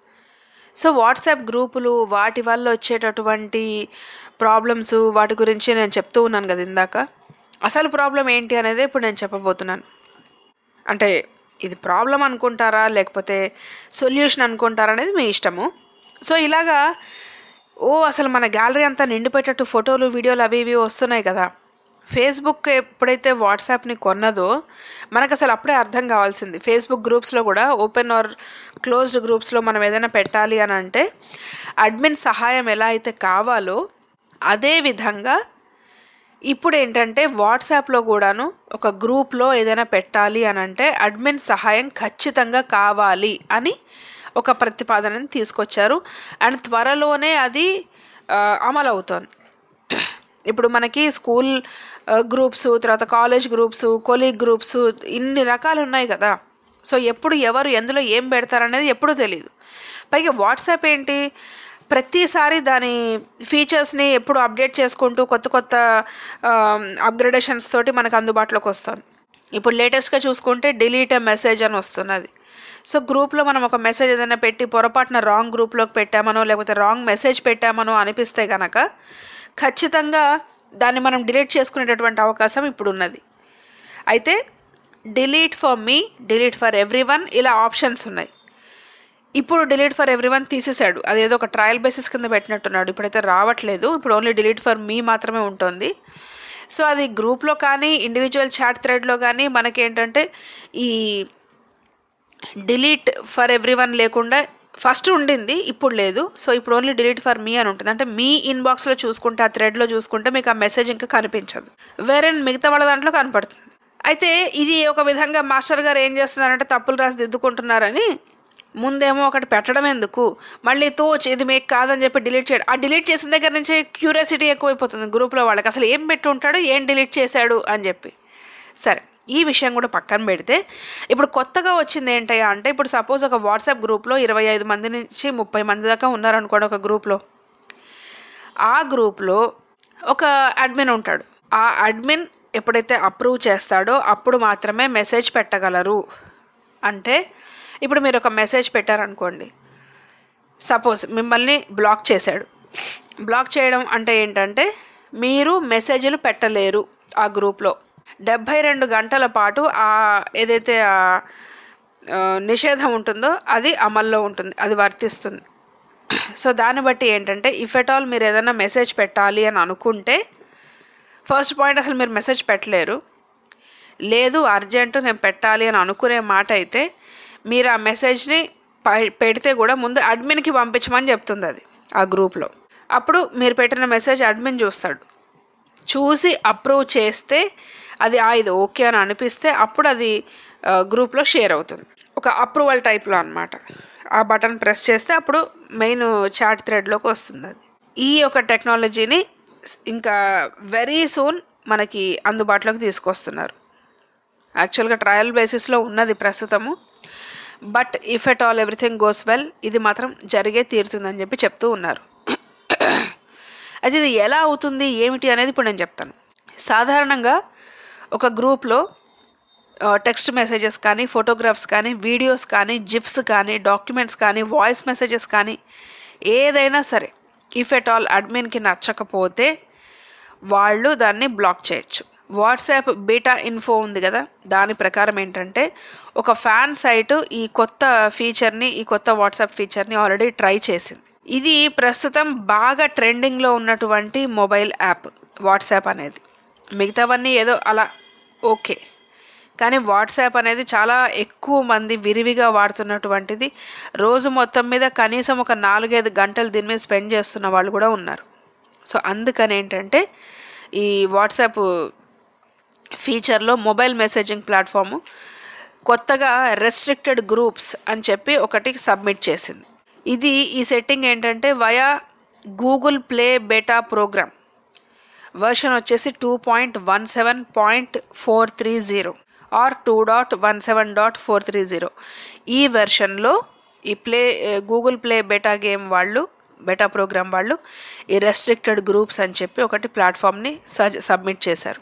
సో వాట్సాప్ గ్రూపులు వాటి వల్ల వచ్చేటటువంటి ప్రాబ్లమ్స్ వాటి గురించి నేను చెప్తూ ఉన్నాను కదా ఇందాక అసలు ప్రాబ్లం ఏంటి అనేది ఇప్పుడు నేను చెప్పబోతున్నాను అంటే ఇది ప్రాబ్లం అనుకుంటారా లేకపోతే సొల్యూషన్ అనుకుంటారా అనేది మీ ఇష్టము సో ఇలాగా ఓ అసలు మన గ్యాలరీ అంతా నిండిపోయేటట్టు ఫోటోలు వీడియోలు అవి ఇవి వస్తున్నాయి కదా ఫేస్బుక్ ఎప్పుడైతే వాట్సాప్ని కొన్నదో మనకు అసలు అప్పుడే అర్థం కావాల్సింది ఫేస్బుక్ గ్రూప్స్లో కూడా ఓపెన్ ఆర్ క్లోజ్డ్ గ్రూప్స్లో మనం ఏదైనా పెట్టాలి అని అంటే అడ్మిన్ సహాయం ఎలా అయితే కావాలో అదే విధంగా ఇప్పుడు ఏంటంటే వాట్సాప్లో కూడాను ఒక గ్రూప్లో ఏదైనా పెట్టాలి అని అంటే అడ్మిన్ సహాయం ఖచ్చితంగా కావాలి అని ఒక ప్రతిపాదనని తీసుకొచ్చారు అండ్ త్వరలోనే అది ఆ, అమలు అవుతోంది ఇప్పుడు మనకి స్కూల్ గ్రూప్స్ తర్వాత కాలేజ్ గ్రూప్స్ కొలీగ్ గ్రూప్స్ ఇన్ని రకాలు ఉన్నాయి కదా సో ఎప్పుడు ఎవరు ఎందులో ఏం పెడతారనేది ఎప్పుడూ తెలియదు పైగా వాట్సాప్ ఏంటి ప్రతిసారి దాని ఫీచర్స్ని ఎప్పుడు అప్డేట్ చేసుకుంటూ కొత్త కొత్త అప్గ్రేడేషన్స్ తోటి మనకు అందుబాటులోకి వస్తుంది ఇప్పుడు లేటెస్ట్గా చూసుకుంటే డిలీట్ ఎ మెసేజ్ అని వస్తున్నది సో గ్రూప్లో మనం ఒక మెసేజ్ ఏదైనా పెట్టి పొరపాటున రాంగ్ గ్రూప్లోకి పెట్టామనో లేకపోతే రాంగ్ మెసేజ్ పెట్టామనో అనిపిస్తే కనుక ఖచ్చితంగా దాన్ని మనం డిలీట్ చేసుకునేటటువంటి అవకాశం ఇప్పుడు ఉన్నది అయితే delete for me delete for everyone ఇలా ఆప్షన్స్ ఉన్నాయి ఇప్పుడు డిలీట్ ఫర్ ఎవ్రీ వన్ తీసేశాడు అదేదో ఒక ట్రయల్ బేసిస్ కింద పెట్టినట్టున్నాడు ఇప్పుడైతే రావట్లేదు ఇప్పుడు ఓన్లీ డిలీట్ ఫర్ మీ మాత్రమే ఉంటుంది సో అది గ్రూప్లో కానీ ఇండివిజువల్ చాట్ థ్రెడ్లో కానీ మనకేంటంటే ఈ డిలీట్ ఫర్ ఎవ్రీ వన్ లేకుండా ఫస్ట్ ఉండింది ఇప్పుడు లేదు సో ఇప్పుడు ఓన్లీ డిలీట్ ఫర్ మీ అని ఉంటుంది అంటే మీ ఇన్బాక్స్లో చూసుకుంటే ఆ థ్రెడ్లో చూసుకుంటే మీకు ఆ మెసేజ్ ఇంకా కనిపించదు వేరే మిగతా వాళ్ళ దాంట్లో కనపడుతుంది అయితే ఇది ఒక విధంగా మాస్టర్ గారు ఏం చేస్తున్నారంటే తప్పులు రాసి దిద్దుకుంటున్నారని ముందేమో ఒకటి పెట్టడం ఎందుకు మళ్ళీ తోచ్ ఇది మీకు కాదని చెప్పి డిలీట్ చేయడం ఆ డిలీట్ చేసిన దగ్గర నుంచి క్యూరియాసిటీ ఎక్కువైపోతుంది గ్రూప్లో వాళ్ళకి అసలు ఏం పెట్టి ఉంటాడు ఏం డిలీట్ చేశాడు అని చెప్పి సరే ఈ విషయం కూడా పక్కన పెడితే ఇప్పుడు కొత్తగా వచ్చింది ఏంటయ్యా అంటే ఇప్పుడు సపోజ్ ఒక వాట్సాప్ గ్రూప్లో ఇరవై ఐదు మంది నుంచి ముప్పై మంది దాకా ఉన్నారనుకోండి ఒక గ్రూప్లో ఆ గ్రూప్లో ఒక అడ్మిన్ ఉంటాడు ఆ అడ్మిన్ ఎప్పుడైతే అప్రూవ్ చేస్తాడో అప్పుడు మాత్రమే మెసేజ్ పెట్టగలరు అంటే ఇప్పుడు మీరు ఒక మెసేజ్ పెట్టారనుకోండి సపోజ్ మిమ్మల్ని బ్లాక్ చేశాడు బ్లాక్ చేయడం అంటే ఏంటంటే మీరు మెసేజ్లు పెట్టలేరు ఆ గ్రూప్లో డెబ్భై రెండు గంటల పాటు ఆ ఏదైతే ఆ ఆ, నిషేధం ఉంటుందో అది అమల్లో ఉంటుంది అది వర్తిస్తుంది సో దాన్ని బట్టి ఏంటంటే ఇఫ్ ఎట్ ఆల్ మీరు ఏదైనా మెసేజ్ పెట్టాలి అని అనుకుంటే ఫస్ట్ పాయింట్ అసలు మీరు మెసేజ్ పెట్టలేరు లేదు అర్జెంటు నేను పెట్టాలి అని అనుకునే మాట అయితే మీరు ఆ మెసేజ్ని ప- పెడితే కూడా ముందు అడ్మిన్కి పంపించమని చెప్తుంది అది ఆ గ్రూప్లో అప్పుడు మీరు పెట్టిన మెసేజ్ అడ్మిన్ చూస్తాడు చూసి అప్రూవ్ చేస్తే అది ఆ ఇది ఓకే అని అనిపిస్తే అప్పుడు అది ఆ, గ్రూప్లో షేర్ అవుతుంది ఒక అప్రూవల్ టైప్లో అనమాట ఆ బటన్ ప్రెస్ చేస్తే అప్పుడు మెయిన్ చాట్ థ్రెడ్లోకి వస్తుంది అది ఈ యొక్క టెక్నాలజీని ఇంకా వెరీ సూన్ మనకి అందుబాటులోకి తీసుకొస్తున్నారు యాక్చువల్గా ట్రయల్ బేసిస్లో ఉన్నది ప్రస్తుతము but if at all everything goes well ఇది మాత్రం జరిగే తీరుతుందని చెప్పి చెప్తూ ఉన్నారు అయితే ఇది ఎలా అవుతుంది ఏమిటి అనేది ఇప్పుడు నేను చెప్తాను సాధారణంగా ఒక గ్రూప్లో టెక్స్ట్ మెసేజెస్ కానీ ఫోటోగ్రాఫ్స్ కానీ వీడియోస్ కానీ జిప్స్ కానీ డాక్యుమెంట్స్ కానీ వాయిస్ మెసేజెస్ కానీ ఏదైనా సరే ఇఫ్ ఎట్ ఆల్ అడ్మిన్కి నచ్చకపోతే వాళ్ళు దాన్ని బ్లాక్ చేయొచ్చు వాట్సాప్ బీటా ఇన్ఫో ఉంది కదా దాని ప్రకారం ఏంటంటే ఒక ఫ్యాన్ సైట్ ఈ కొత్త ఫీచర్ని ఈ కొత్త వాట్సాప్ ఫీచర్ని ఆల్రెడీ ట్రై చేసింది ఇది ప్రస్తుతం బాగా ట్రెండింగ్లో ఉన్నటువంటి మొబైల్ యాప్ వాట్సాప్ అనేది మిగతావన్నీ ఏదో అలా ఓకే కానీ వాట్సాప్ అనేది చాలా ఎక్కువ మంది విరివిగా వాడుతున్నటువంటిది రోజు మొత్తం మీద కనీసం ఒక నాలుగైదు గంటలు దీని మీద స్పెండ్ చేస్తున్న వాళ్ళు కూడా ఉన్నారు సో అందుకని ఏంటంటే ఈ వాట్సాప్ ఫీచర్లో మొబైల్ మెసేజింగ్ ప్లాట్ఫాము కొత్తగా రెస్ట్రిక్టెడ్ గ్రూప్స్ అని చెప్పి ఒకటి సబ్మిట్ చేసింది ఇది ఈ సెట్టింగ్ ఏంటంటే via Google Play beta program version వచ్చేసి two point one seven point four three zero or two dot one seven dot four three zero ఈ వెర్షన్లో ఈ play Google Play beta game వాళ్ళు బెటా ప్రోగ్రామ్ వాళ్ళు ఈ restricted groups అని చెప్పి ఒకటి ప్లాట్ఫామ్ని సజ్ సబ్మిట్ చేశారు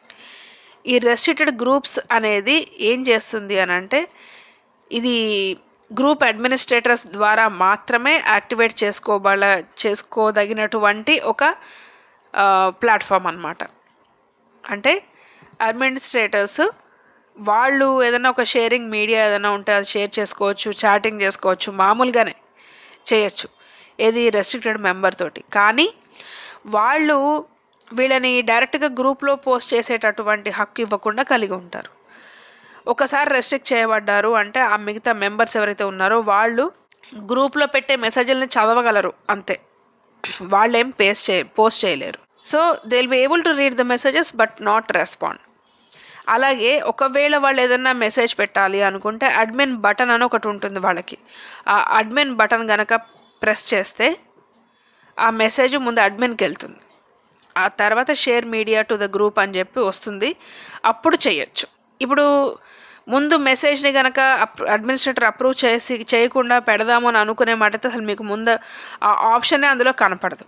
ఈ రెస్ట్రిక్టెడ్ గ్రూప్స్ అనేది ఏం చేస్తుంది అని అంటే ఇది గ్రూప్ అడ్మినిస్ట్రేటర్స్ ద్వారా మాత్రమే యాక్టివేట్ చేసుకోబడ చేసుకోదగినటువంటి ఒక ప్లాట్ఫామ్ అన్నమాట అంటే అడ్మినిస్ట్రేటర్స్ వాళ్ళు ఏదైనా ఒక షేరింగ్ మీడియా ఏదైనా ఉంటే అది షేర్ చేసుకోవచ్చు చాటింగ్ చేసుకోవచ్చు మామూలుగానే చేయొచ్చు ఏది రెస్ట్రిక్టెడ్ మెంబర్ తోటి కానీ వాళ్ళు వీళ్ళని డైరెక్ట్గా గ్రూప్లో పోస్ట్ చేసేటటువంటి హక్కు ఇవ్వకుండా కలిగి ఉంటారు ఒకసారి రెస్ట్రిక్ట్ చేయబడ్డారు అంటే ఆ మిగతా మెంబర్స్ ఎవరైతే ఉన్నారో వాళ్ళు గ్రూప్లో పెట్టే మెసేజ్లని చదవగలరు అంతే వాళ్ళేం పేస్ట్ చే పోస్ట్ చేయలేరు so they will be able to read the messages but not respond అలాగే ఒకవేళ వాళ్ళు ఏదైనా మెసేజ్ పెట్టాలి అనుకుంటే అడ్మిన్ బటన్ అని ఒకటి ఉంటుంది వాళ్ళకి ఆ అడ్మిన్ బటన్ గనక ప్రెస్ చేస్తే ఆ మెసేజ్ ముందు అడ్మిన్కి వెళ్తుంది ఆ తర్వాత share media to the group అని చెప్పి వస్తుంది అప్పుడు చేయొచ్చు ఇప్పుడు ముందు మెసేజ్ని కనుక అడ్మినిస్ట్రేటర్ అప్రూవ్ చేసి చేయకుండా పెడదాము అని అనుకునే మాట అయితే అసలు మీకు ముందు ఆ ఆప్షనే అందులో కనపడదు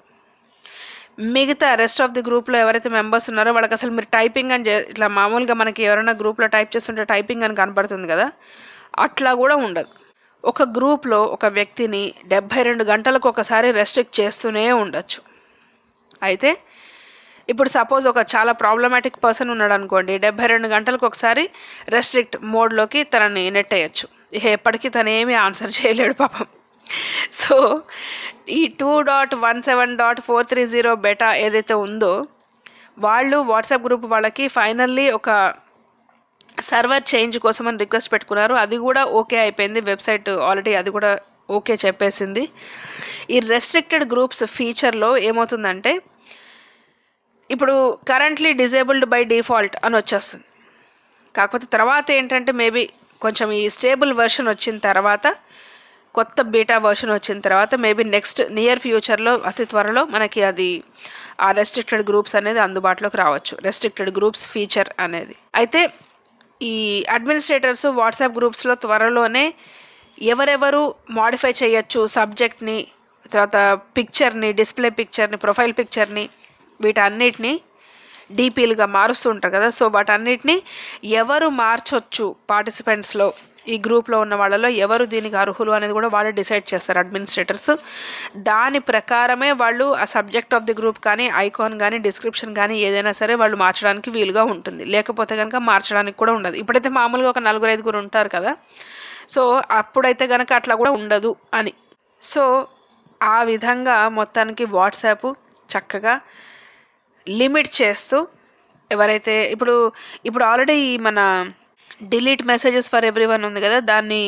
మిగతా రెస్ట్ ఆఫ్ ది గ్రూప్లో ఎవరైతే మెంబర్స్ ఉన్నారో వాళ్ళకి అసలు మీరు టైపింగ్ అని చే- ఇట్లా మామూలుగా మనకి ఎవరైనా గ్రూప్లో టైప్ చేస్తుంటే టైపింగ్ అని కనపడుతుంది కదా అట్లా కూడా ఉండదు ఒక గ్రూప్లో ఒక వ్యక్తిని డెబ్భై రెండు గంటలకు ఒకసారి రెస్ట్రిక్ట్ చేస్తూనే ఉండొచ్చు అయితే ఇప్పుడు సపోజ్ ఒక చాలా ప్రాబ్లమాటిక్ పర్సన్ ఉన్నాడు అనుకోండి డెబ్బై రెండు గంటలకు ఒకసారి రెస్ట్రిక్ట్ మోడ్లోకి తనని నెట్టేయచ్చు ఇక ఎప్పటికీ తను ఏమీ ఆన్సర్ చేయలేడు పాపం సో ఈ two dot one seven dot four three zero beta ఏదైతే ఉందో వాళ్ళు వాట్సాప్ గ్రూప్ వాళ్ళకి ఫైనల్లీ ఒక సర్వర్ చేంజ్ కోసం అని రిక్వెస్ట్ పెట్టుకున్నారు అది కూడా ఓకే అయిపోయింది వెబ్సైట్ ఆల్రెడీ అది కూడా ఓకే చెప్పేసింది ఈ రెస్ట్రిక్టెడ్ గ్రూప్స్ ఫీచర్లో ఏమవుతుందంటే ఇప్పుడు కరెంట్లీ డిజేబుల్డ్ బై డిఫాల్ట్ అని వచ్చేస్తుంది కాకపోతే తర్వాత ఏంటంటే మేబీ కొంచెం ఈ స్టేబుల్ వెర్షన్ వచ్చిన తర్వాత కొత్త బీటా వర్షన్ వచ్చిన తర్వాత మేబీ నెక్స్ట్ నియర్ ఫ్యూచర్లో అతి త్వరలో మనకి అది ఆ రెస్ట్రిక్టెడ్ గ్రూప్స్ అనేది అందుబాటులోకి రావచ్చు రెస్ట్రిక్టెడ్ గ్రూప్స్ ఫీచర్ అనేది అయితే ఈ అడ్మినిస్ట్రేటర్స్ వాట్సాప్ గ్రూప్స్లో త్వరలోనే ఎవరెవరు మాడిఫై చేయొచ్చు సబ్జెక్ట్ని తర్వాత పిక్చర్ని డిస్ప్లే పిక్చర్ని ప్రొఫైల్ పిక్చర్ని వీటన్నిటిని డీపీలుగా మారుస్తూ ఉంటారు కదా సో వాటన్నిటిని ఎవరు మార్చొచ్చు పార్టిసిపెంట్స్లో ఈ గ్రూప్లో ఉన్న వాళ్ళలో ఎవరు దీనికి అర్హులు అనేది కూడా వాళ్ళు డిసైడ్ చేస్తారు అడ్మినిస్ట్రేటర్స్ దాని ప్రకారమే వాళ్ళు ఆ సబ్జెక్ట్ ఆఫ్ ది గ్రూప్ కానీ ఐకాన్ కానీ డిస్క్రిప్షన్ కానీ ఏదైనా సరే వాళ్ళు మార్చడానికి వీలుగా ఉంటుంది లేకపోతే కనుక మార్చడానికి కూడా ఉండదు ఇప్పుడైతే మామూలుగా ఒక నలుగురు ఐదుగురు ఉంటారు కదా సో అప్పుడైతే కనుక అట్లా కూడా ఉండదు అని సో ఆ విధంగా మొత్తానికి వాట్సాప్ చక్కగా లిమిట్ చేస్తూ ఎవరైతే ఇప్పుడు ఇప్పుడు ఆల్రెడీ మన delete messages for everyone ఉంది కదా దాన్ని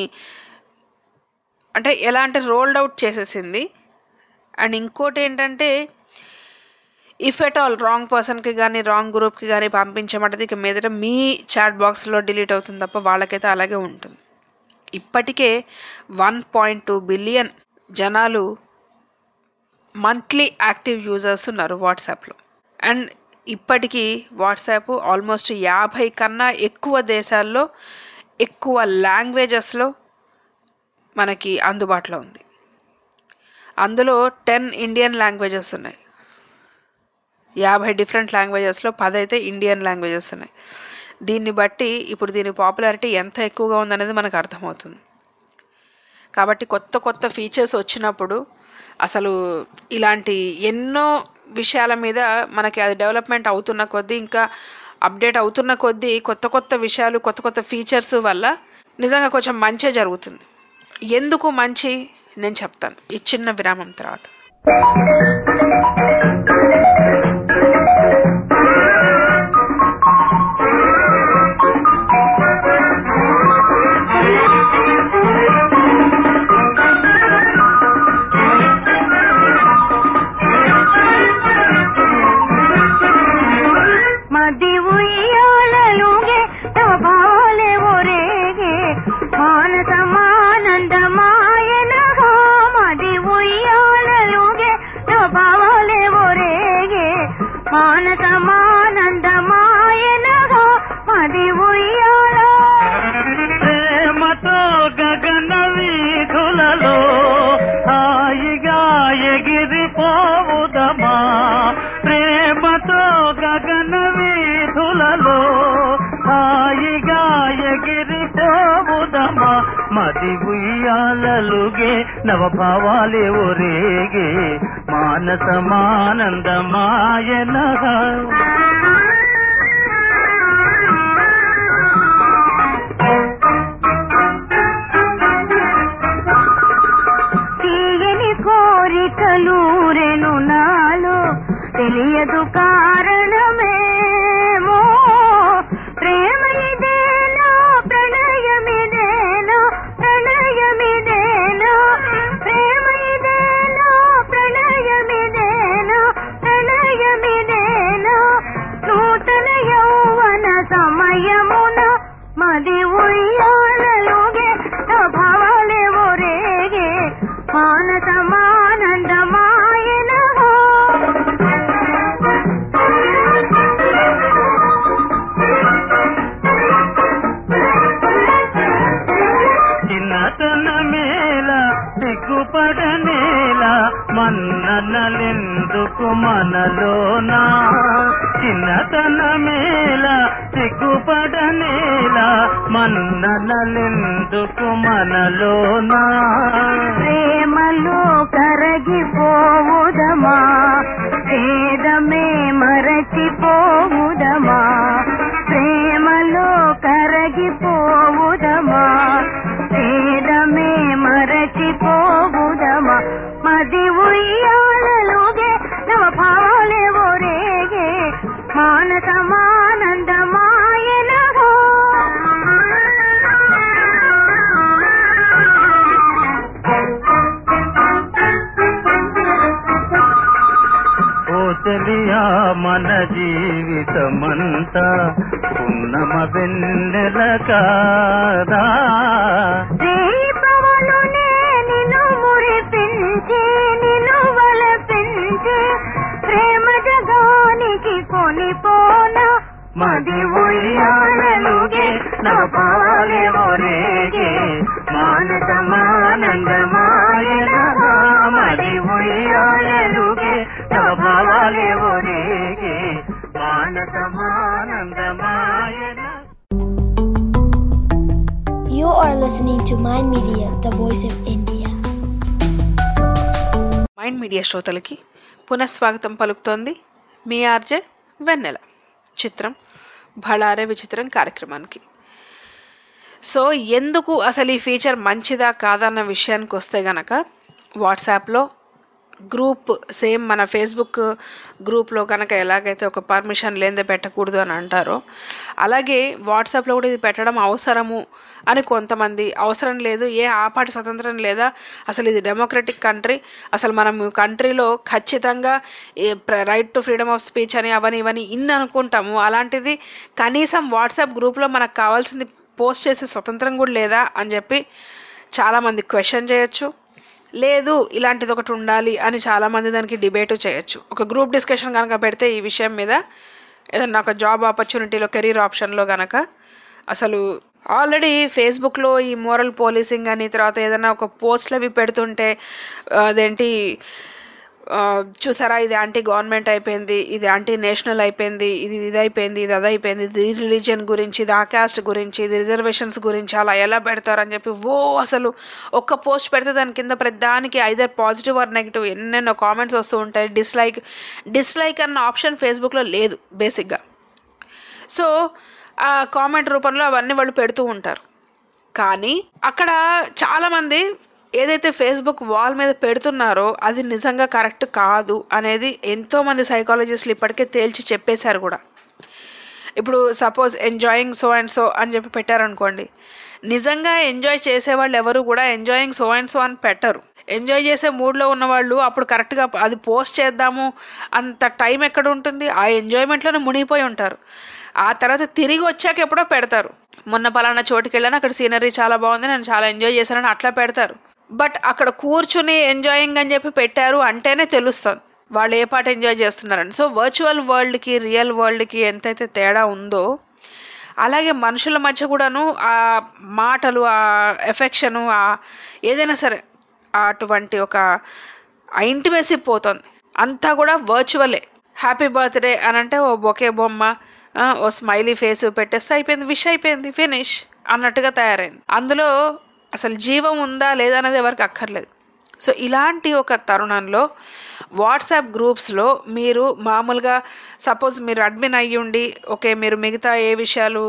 అంటే ఎలా అంటే రోల్డ్ అవుట్ చేసేసింది అండ్ ఇంకోటి ఏంటంటే ఇఫ్ ఎట్ ఆల్ రాంగ్ పర్సన్కి కానీ రాంగ్ గ్రూప్కి కానీ పంపించమంటది ఇక మీదట మీ చాట్ బాక్స్లో డిలీట్ అవుతుంది తప్ప వాళ్ళకైతే అలాగే ఉంటుంది ఇప్పటికే వన్ పాయింట్ టూ బిలియన్ జనాలు మంత్లీ యాక్టివ్ యూజర్స్ ఉన్నారు వాట్సాప్లో అండ్ ఇప్పటికీ వాట్సాప్ ఆల్మోస్ట్ యాభై కన్నా ఎక్కువ దేశాల్లో ఎక్కువ లాంగ్వేజెస్లో మనకి అందుబాటులో ఉంది అందులో టెన్ ఇండియన్ లాంగ్వేజెస్ ఉన్నాయి యాభై డిఫరెంట్ లాంగ్వేజెస్లో పదైతే ఇండియన్ లాంగ్వేజెస్ ఉన్నాయి దీన్ని బట్టి ఇప్పుడు దీని పాపులారిటీ ఎంత ఎక్కువగా ఉందనేది మనకు అర్థమవుతుంది కాబట్టి కొత్త కొత్త ఫీచర్స్ వచ్చినప్పుడు అసలు ఇలాంటి ఎన్నో విషయాల మీద మనకి అది డెవలప్మెంట్ అవుతున్న కొద్దీ ఇంకా అప్డేట్ అవుతున్న కొద్దీ కొత్త కొత్త విషయాలు కొత్త కొత్త ఫీచర్స్ వల్ల నిజంగా కొంచెం మంచి జరుగుతుంది ఎందుకు మంచి నేను చెప్తాను ఈ చిన్న విరామం తర్వాత మది ఉయ్యాలలుగే నవభావాలే ఒరేగే మానసమానందమాయన తీయని కోరికలూరెను నాలో తెలియదు కారణమేమో ప్రేమ ఇదేనా ప్రణయమిదేనా ప్రణయమిదేనా ప్రేమ ఇదేనా ప్రణయమిదేనా ప్రణయమిదేనా నూతన యౌవన సమయమున మది ఉయ్యాలలోగే నా భావాలే ఒరేగే మానసమానందమాయన చిన్నతన మేళ సిగ్గుపడనేల మన్ననలెందుకు మనలోనా చిన్నతన మేళ సిగ్గుపడనేల మన్ననలెందుకు మనలోనా ప్రేమలో కరగిపోవుదమా వేదమే మరచిపోవుదమా ప్రేమలో కరగిపోవుదమా వేదమే మరచిపోవుదమా మది ఉయ్యాలలోగే నవ భావాలే ఒరేగే మానసమానందమాయన ఓ తెలియా మన జీవితమంతా పున్నమ వెన్నెల కాదా దీపములునే నిన్ను మురిపించి నిన్ను వలపించి ప్రేమ జగానికి కొనిపోన మది ఉయ్యాలలుగే నవపాలే ఒరేగే మానసమానందమాయన మది ఉయ్యాలలుగే నవభావాలే ఒరేగే మానసమానందమాయన You are listening to Mind Media, the voice of India. Mind media శ్రోతలకి పునఃస్వాగతం పలుకుతోంది మీ ఆర్జే వెన్నెల చిత్రం భళారే విచిత్రం కార్యక్రమానికి సో ఎందుకు అసలు ఈ ఫీచర్ మంచిదా కాదన్న విషయానికి వస్తే గనక వాట్సాప్లో గ్రూప్ సేమ్ మన ఫేస్బుక్ గ్రూప్లో కనుక ఎలాగైతే ఒక పర్మిషన్ లేనిదే పెట్టకూడదు అని అంటారో అలాగే వాట్సాప్లో కూడా ఇది పెట్టడం అవసరము అని కొంతమంది అవసరం లేదు ఏ ఆపాటి స్వతంత్రం లేదా అసలు ఇది డెమోక్రటిక్ కంట్రీ అసలు మనం కంట్రీలో ఖచ్చితంగా right to freedom of speech అని అవని ఇవని ఇన్ని అనుకుంటాము అలాంటిది కనీసం వాట్సాప్ గ్రూప్లో మనకు కావాల్సింది పోస్ట్ చేసే స్వతంత్రం కూడా లేదా అని చెప్పి చాలామంది క్వశ్చన్ చేయొచ్చు లేదు ఇలాంటిది ఒకటి ఉండాలి అని చాలామంది దానికి డిబేటు చేయొచ్చు ఒక గ్రూప్ డిస్కషన్ కనుక పెడితే ఈ విషయం మీద ఏదన్నా ఒక జాబ్ ఆపర్చునిటీలో కెరీర్ ఆప్షన్లో కనుక అసలు ఆల్రెడీ ఫేస్బుక్లో ఈ మోరల్ పోలీసింగ్ అని తర్వాత ఏదైనా ఒక పోస్ట్లు అవి పెడుతుంటే ఆ, అదేంటి ఆ, చూసారా ఇది యాంటీ గవర్నమెంట్ అయిపోయింది ఇది యాంటీ నేషనల్ అయిపోయింది ఇది ఇది అయిపోయింది ఇది అది అయిపోయింది ఇది రిలీజియన్ గురించి ఇది ఆ క్యాస్ట్ గురించి ఇది రిజర్వేషన్స్ గురించి అలా ఎలా పెడతారని చెప్పి ఓ అసలు ఒక్క పోస్ట్ పెడితే దాని కింద ప్రతిదానికి ఐదర్ పాజిటివ్ ఆర్ నెగిటివ్ ఎన్నెన్నో కామెంట్స్ వస్తూ ఉంటాయి డిస్లైక్ డిస్లైక్ అన్న ఆప్షన్ ఫేస్బుక్లో లేదు బేసిక్గా సో ఆ కామెంట్ రూపంలో అవన్నీ వాళ్ళు పెడుతూ ఉంటారు కానీ అక్కడ చాలామంది ఏదైతే ఫేస్బుక్ వాల్ మీద పెడుతున్నారో అది నిజంగా కరెక్ట్ కాదు అనేది ఎంతోమంది సైకాలజిస్టులు ఇప్పటికే తేల్చి చెప్పేశారు కూడా ఇప్పుడు suppose enjoying so and so అని చెప్పి పెట్టారనుకోండి నిజంగా ఎంజాయ్ చేసేవాళ్ళు ఎవరు కూడా ఎంజాయింగ్ సో అండ్ సో అని పెట్టరు ఎంజాయ్ చేసే మూడ్లో ఉన్నవాళ్ళు అప్పుడు కరెక్ట్గా అది పోస్ట్ చేద్దాము అంత టైం ఎక్కడ ఉంటుంది ఆ ఎంజాయ్మెంట్లోనే మునిగిపోయి ఉంటారు ఆ తర్వాత తిరిగి వచ్చాక ఎప్పుడో పెడతారు మొన్న పలానా చోటుకి వెళ్ళాను అక్కడ సీనరీ చాలా బాగుంది నేను చాలా ఎంజాయ్ చేశానని అట్లా పెడతారు బట్ అక్కడ కూర్చుని ఎంజాయింగ్ అని చెప్పి పెట్టారు అంటేనే తెలుస్తుంది వాళ్ళు ఏ పాట ఎంజాయ్ చేస్తున్నారని సో వర్చువల్ వరల్డ్కి రియల్ వరల్డ్కి ఎంతైతే తేడా ఉందో అలాగే మనుషుల మధ్య కూడాను ఆ మాటలు ఆ ఎఫెక్షను ఆ ఏదైనా సరే అటువంటి ఒక ఇంటిమేసి పోతుంది అంతా కూడా వర్చువలే హ్యాపీ బర్త్డే అని అంటే ఓ బొకే బొమ్మ ఆ, ఓ స్మైలీ ఫేస్ పెట్టేస్తే అయిపోయింది విష్ అయిపోయింది ఫినిష్ అన్నట్టుగా తయారైంది అందులో అసలు జీవం ఉందా లేదా అనేది ఎవరికి అక్కర్లేదు సో ఇలాంటి ఒక తరుణంలో వాట్సాప్ గ్రూప్స్లో మీరు మామూలుగా సపోజ్ మీరు అడ్మిన్ అయ్యి ఉండి ఓకే మీరు మిగతా ఏ విషయాలు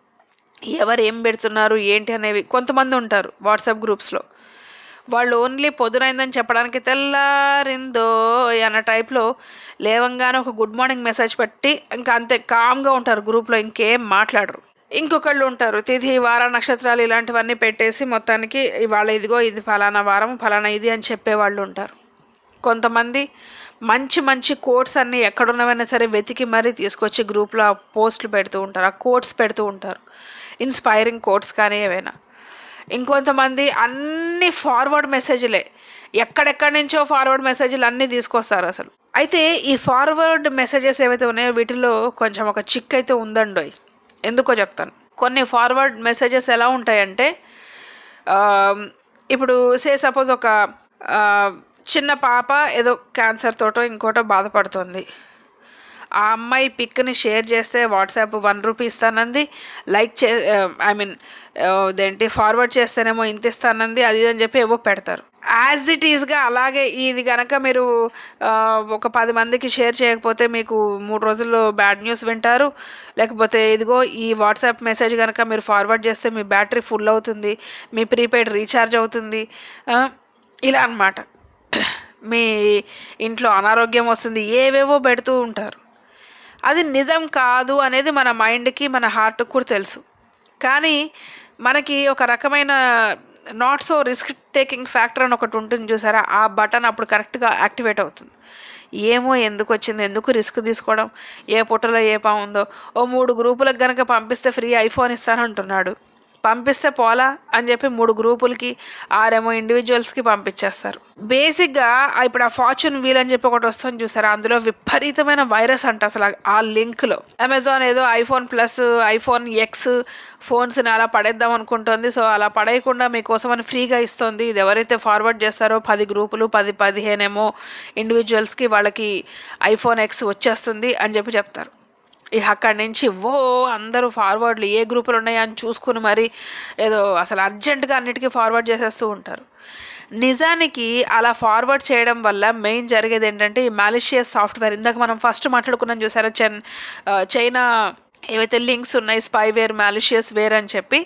ఎవరు ఏం పెడుతున్నారు ఏంటి అనేవి కొంతమంది ఉంటారు వాట్సాప్ గ్రూప్స్లో వాళ్ళు ఓన్లీ పొద్దునైందని చెప్పడానికి తెల్లారిందో అన్న టైప్లో లేవంగానే ఒక గుడ్ మార్నింగ్ మెసేజ్ పెట్టి ఇంకా అంతే కామ్గా ఉంటారు గ్రూప్లో ఇంకేం మాట్లాడరు ఇంకొకళ్ళు ఉంటారు తిథి వార నక్షత్రాలు ఇలాంటివన్నీ పెట్టేసి మొత్తానికి ఇవాళ ఇదిగో ఇది ఫలానా వారం ఫలానా ఇది అని చెప్పేవాళ్ళు ఉంటారు కొంతమంది మంచి మంచి కోట్స్ అన్నీ ఎక్కడున్నవైనా సరే వెతికి మరీ తీసుకొచ్చి గ్రూప్లో ఆ పోస్టులు పెడుతూ ఉంటారు ఆ కోట్స్ పెడుతూ ఉంటారు ఇన్స్పైరింగ్ కోట్స్ కానీ ఏవైనా ఇంకొంతమంది అన్ని ఫార్వర్డ్ మెసేజ్లే ఎక్కడెక్కడి నుంచో ఫార్వర్డ్ మెసేజ్లు అన్నీ తీసుకొస్తారు అసలు అయితే ఈ ఫార్వర్డ్ మెసేజెస్ ఏవైతే ఉన్నాయో వీటిలో కొంచెం ఒక చిక్ అయితే ఉందండోయ్ ఎందుకో చెప్తాను కొన్ని ఫార్వర్డ్ మెసేజెస్ ఎలా ఉంటాయంటే ఆ, ఇప్పుడు సే సపోజ్ ఒక ఆ, చిన్న పాప ఏదో క్యాన్సర్ తోటో ఇంకోటో బాధపడుతుంది ఆ అమ్మాయి పిక్ని షేర్ చేస్తే వాట్సాప్ వన్ రూపీ ఇస్తానంది లైక్ చే ఐ మీన్ ఇదేంటి ఫార్వర్డ్ చేస్తేనేమో ఇంత ఇస్తానంది అది ఇది అని చెప్పి ఏవో పెడతారు యాజ్ ఇట్ ఈస్గా అలాగే ఇది కనుక మీరు ఆ, ఒక పది మందికి షేర్ చేయకపోతే మీకు మూడు రోజుల్లో బ్యాడ్ న్యూస్ వింటారు లేకపోతే ఇదిగో ఈ వాట్సాప్ మెసేజ్ కనుక మీరు ఫార్వర్డ్ చేస్తే మీ బ్యాటరీ ఫుల్ అవుతుంది మీ ప్రీపెయిడ్ రీఛార్జ్ అవుతుంది ఆ, ఇలా అన్నమాట మీ ఇంట్లో అనారోగ్యం వస్తుంది ఏవేవో పెడుతూ ఉంటారు అది నిజం కాదు అనేది మన మైండ్కి మన హార్ట్కి కూడా తెలుసు కానీ మనకి ఒక రకమైన not so risk taking factor అని ఒకటి ఉంటుంది చూసారా ఆ బటన్ అప్పుడు కరెక్ట్గా యాక్టివేట్ అవుతుంది ఏమో ఎందుకు వచ్చింది ఎందుకు రిస్క్ తీసుకోవడం ఏ పుట్టలో ఏ పా ఉందో ఓ మూడు గ్రూపులకు గనక పంపిస్తే ఫ్రీ ఐఫోన్ ఇస్తానంటున్నాడు పంపిస్తే పోలా అని చెప్పి మూడు గ్రూపులకి ఆరేమో ఇండివిజువల్స్కి పంపించేస్తారు బేసిక్గా ఇప్పుడు ఆ ఫార్చ్యూన్ వీల్ అని చెప్పి ఒకటి వస్తుంది చూసారా అందులో విపరీతమైన వైరస్ అంట అసలు ఆ- ఆ లింక్లో అమెజాన్ ఏదో ఐఫోన్ ప్లస్ ఐఫోన్ ఎక్స్ ఫోన్స్ని అలా పడేద్దాం అనుకుంటుంది సో అలా పడేయకుండా మీకోసం అని ఫ్రీగా ఇస్తుంది ఇది ఎవరైతే ఫార్వర్డ్ చేస్తారో పది గ్రూపులు పది పదిహేనేమో ఇండివిజువల్స్కి వాళ్ళకి ఐఫోన్ ఎక్స్ వచ్చేస్తుంది అని చెప్పి చెప్తారు ఇక అక్కడి నుంచి ఓ అందరూ ఫార్వర్డ్లు ఏ గ్రూపులు ఉన్నాయో అని చూసుకుని మరి ఏదో అసలు అర్జెంటుగా అన్నిటికీ ఫార్వర్డ్ చేసేస్తూ ఉంటారు నిజానికి అలా ఫార్వర్డ్ చేయడం వల్ల మెయిన్ జరిగేది ఏంటంటే ఈ మాలిషియస్ సాఫ్ట్వేర్ ఇందాక మనం ఫస్ట్ మాట్లాడుకున్నాం చూసారా చెన్ ఆ, చైనా ఏవైతే లింక్స్ ఉన్నాయి స్పైవేర్ మాలిషియస్ వేర్ అని చెప్పి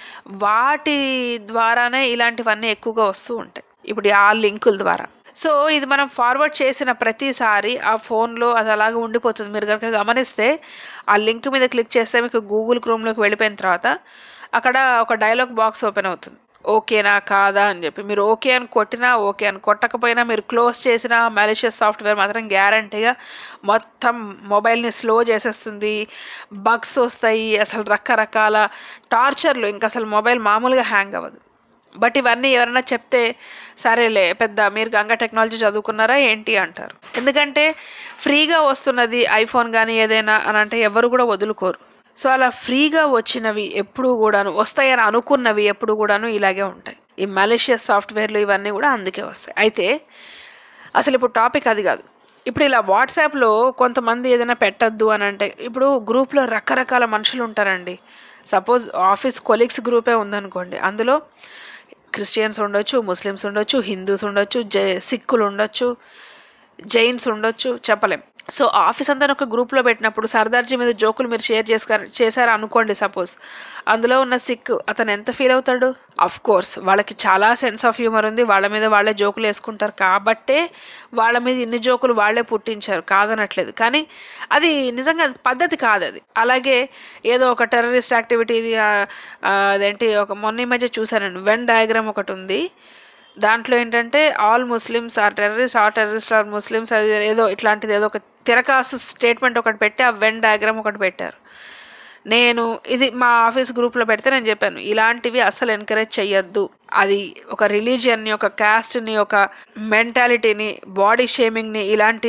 వాటి ద్వారానే ఇలాంటివన్నీ ఎక్కువగా వస్తూ ఉంటాయి ఇప్పుడు ఆ లింకుల ద్వారా సో ఇది మనం ఫార్వర్డ్ చేసిన ప్రతిసారి ఆ ఫోన్లో అది అలాగే ఉండిపోతుంది మీరు కనుక గమనిస్తే ఆ లింక్ మీద క్లిక్ చేస్తే మీకు గూగుల్ క్రోమ్లోకి వెళ్ళిపోయిన తర్వాత అక్కడ ఒక డైలాగ్ బాక్స్ ఓపెన్ అవుతుంది ఓకేనా కాదా అని చెప్పి మీరు ఓకే అని కొట్టినా ఓకే అని కొట్టకపోయినా మీరు క్లోజ్ చేసిన మాలిషియస్ సాఫ్ట్వేర్ మాత్రం గ్యారంటీగా మొత్తం మొబైల్ని స్లో చేసేస్తుంది బగ్స్ వస్తాయి అసలు రకరకాల టార్చర్లు ఇంకా అసలు మొబైల్ మామూలుగా హ్యాంగ్ అవ్వదు బట్ ఇవన్నీ ఎవరైనా చెప్తే సరేలే పెద్ద మీరు గంగా టెక్నాలజీ చదువుకున్నారా ఏంటి అంటారు ఎందుకంటే ఫ్రీగా వస్తున్నది ఐఫోన్ కానీ ఏదైనా అని అంటే ఎవరు కూడా వదులుకోరు సో అలా ఫ్రీగా వచ్చినవి ఎప్పుడు కూడాను వస్తాయని అనుకున్నవి ఎప్పుడు కూడాను ఇలాగే ఉంటాయి ఈ మలేషియస్ సాఫ్ట్వేర్లు ఇవన్నీ కూడా అందుకే వస్తాయి అయితే అసలు ఇప్పుడు టాపిక్ అది కాదు ఇప్పుడు ఇలా వాట్సాప్లో కొంతమంది ఏదైనా పెట్టద్దు అని అంటే ఇప్పుడు గ్రూప్లో రకరకాల మనుషులు ఉంటారండి సపోజ్ ఆఫీస్ కొలీగ్స్ గ్రూపే ఉందనుకోండి అందులో క్రిస్టియన్స్ ఉండొచ్చు ముస్లిమ్స్ ఉండొచ్చు హిందూస్ ఉండొచ్చు జై సిక్కులు ఉండొచ్చు జైన్స్ ఉండొచ్చు చెప్పలేం సో ఆఫీస్ అంతా ఒక గ్రూప్లో పెట్టినప్పుడు సర్దార్జీ మీద జోకులు మీరు షేర్ చేసుకారు చేశారు అనుకోండి సపోజ్ అందులో ఉన్న సిక్ అతను ఎంత ఫీల్ అవుతాడు అఫ్ కోర్స్ వాళ్ళకి చాలా సెన్స్ ఆఫ్ హ్యూమర్ ఉంది వాళ్ళ మీద వాళ్ళే జోకులు వేసుకుంటారు కాబట్టే వాళ్ళ మీద ఇన్ని జోకులు వాళ్ళే పుట్టించారు కాదనట్లేదు కానీ అది నిజంగా అది పద్ధతి కాదు అది అలాగే ఏదో ఒక టెర్రరిస్ట్ యాక్టివిటీ ఇది ఆ, ఆ, అదేంటి ఒక మొన్న ఈ మధ్య చూశానండి వెన్ డయాగ్రామ్ ఒకటి ఉంది దాంట్లో ఏంటంటే all Muslims are terrorist or terrorist are Muslims అది ఏదో ఇట్లాంటిది ఏదో ఒక తిరకాసు స్టేట్మెంట్ ఒకటి పెట్టి ఆ వెన్ డయాగ్రామ్ ఒకటి పెట్టారు నేను ఇది మా ఆఫీస్ గ్రూప్లో పెడితే నేను చెప్పాను ఇలాంటివి అసలు ఎంకరేజ్ చెయ్యొద్దు అది ఒక రిలీజియన్ని ఒక క్యాస్ట్ని ఒక మెంటాలిటీని బాడీ షేమింగ్ని ఇలాంటి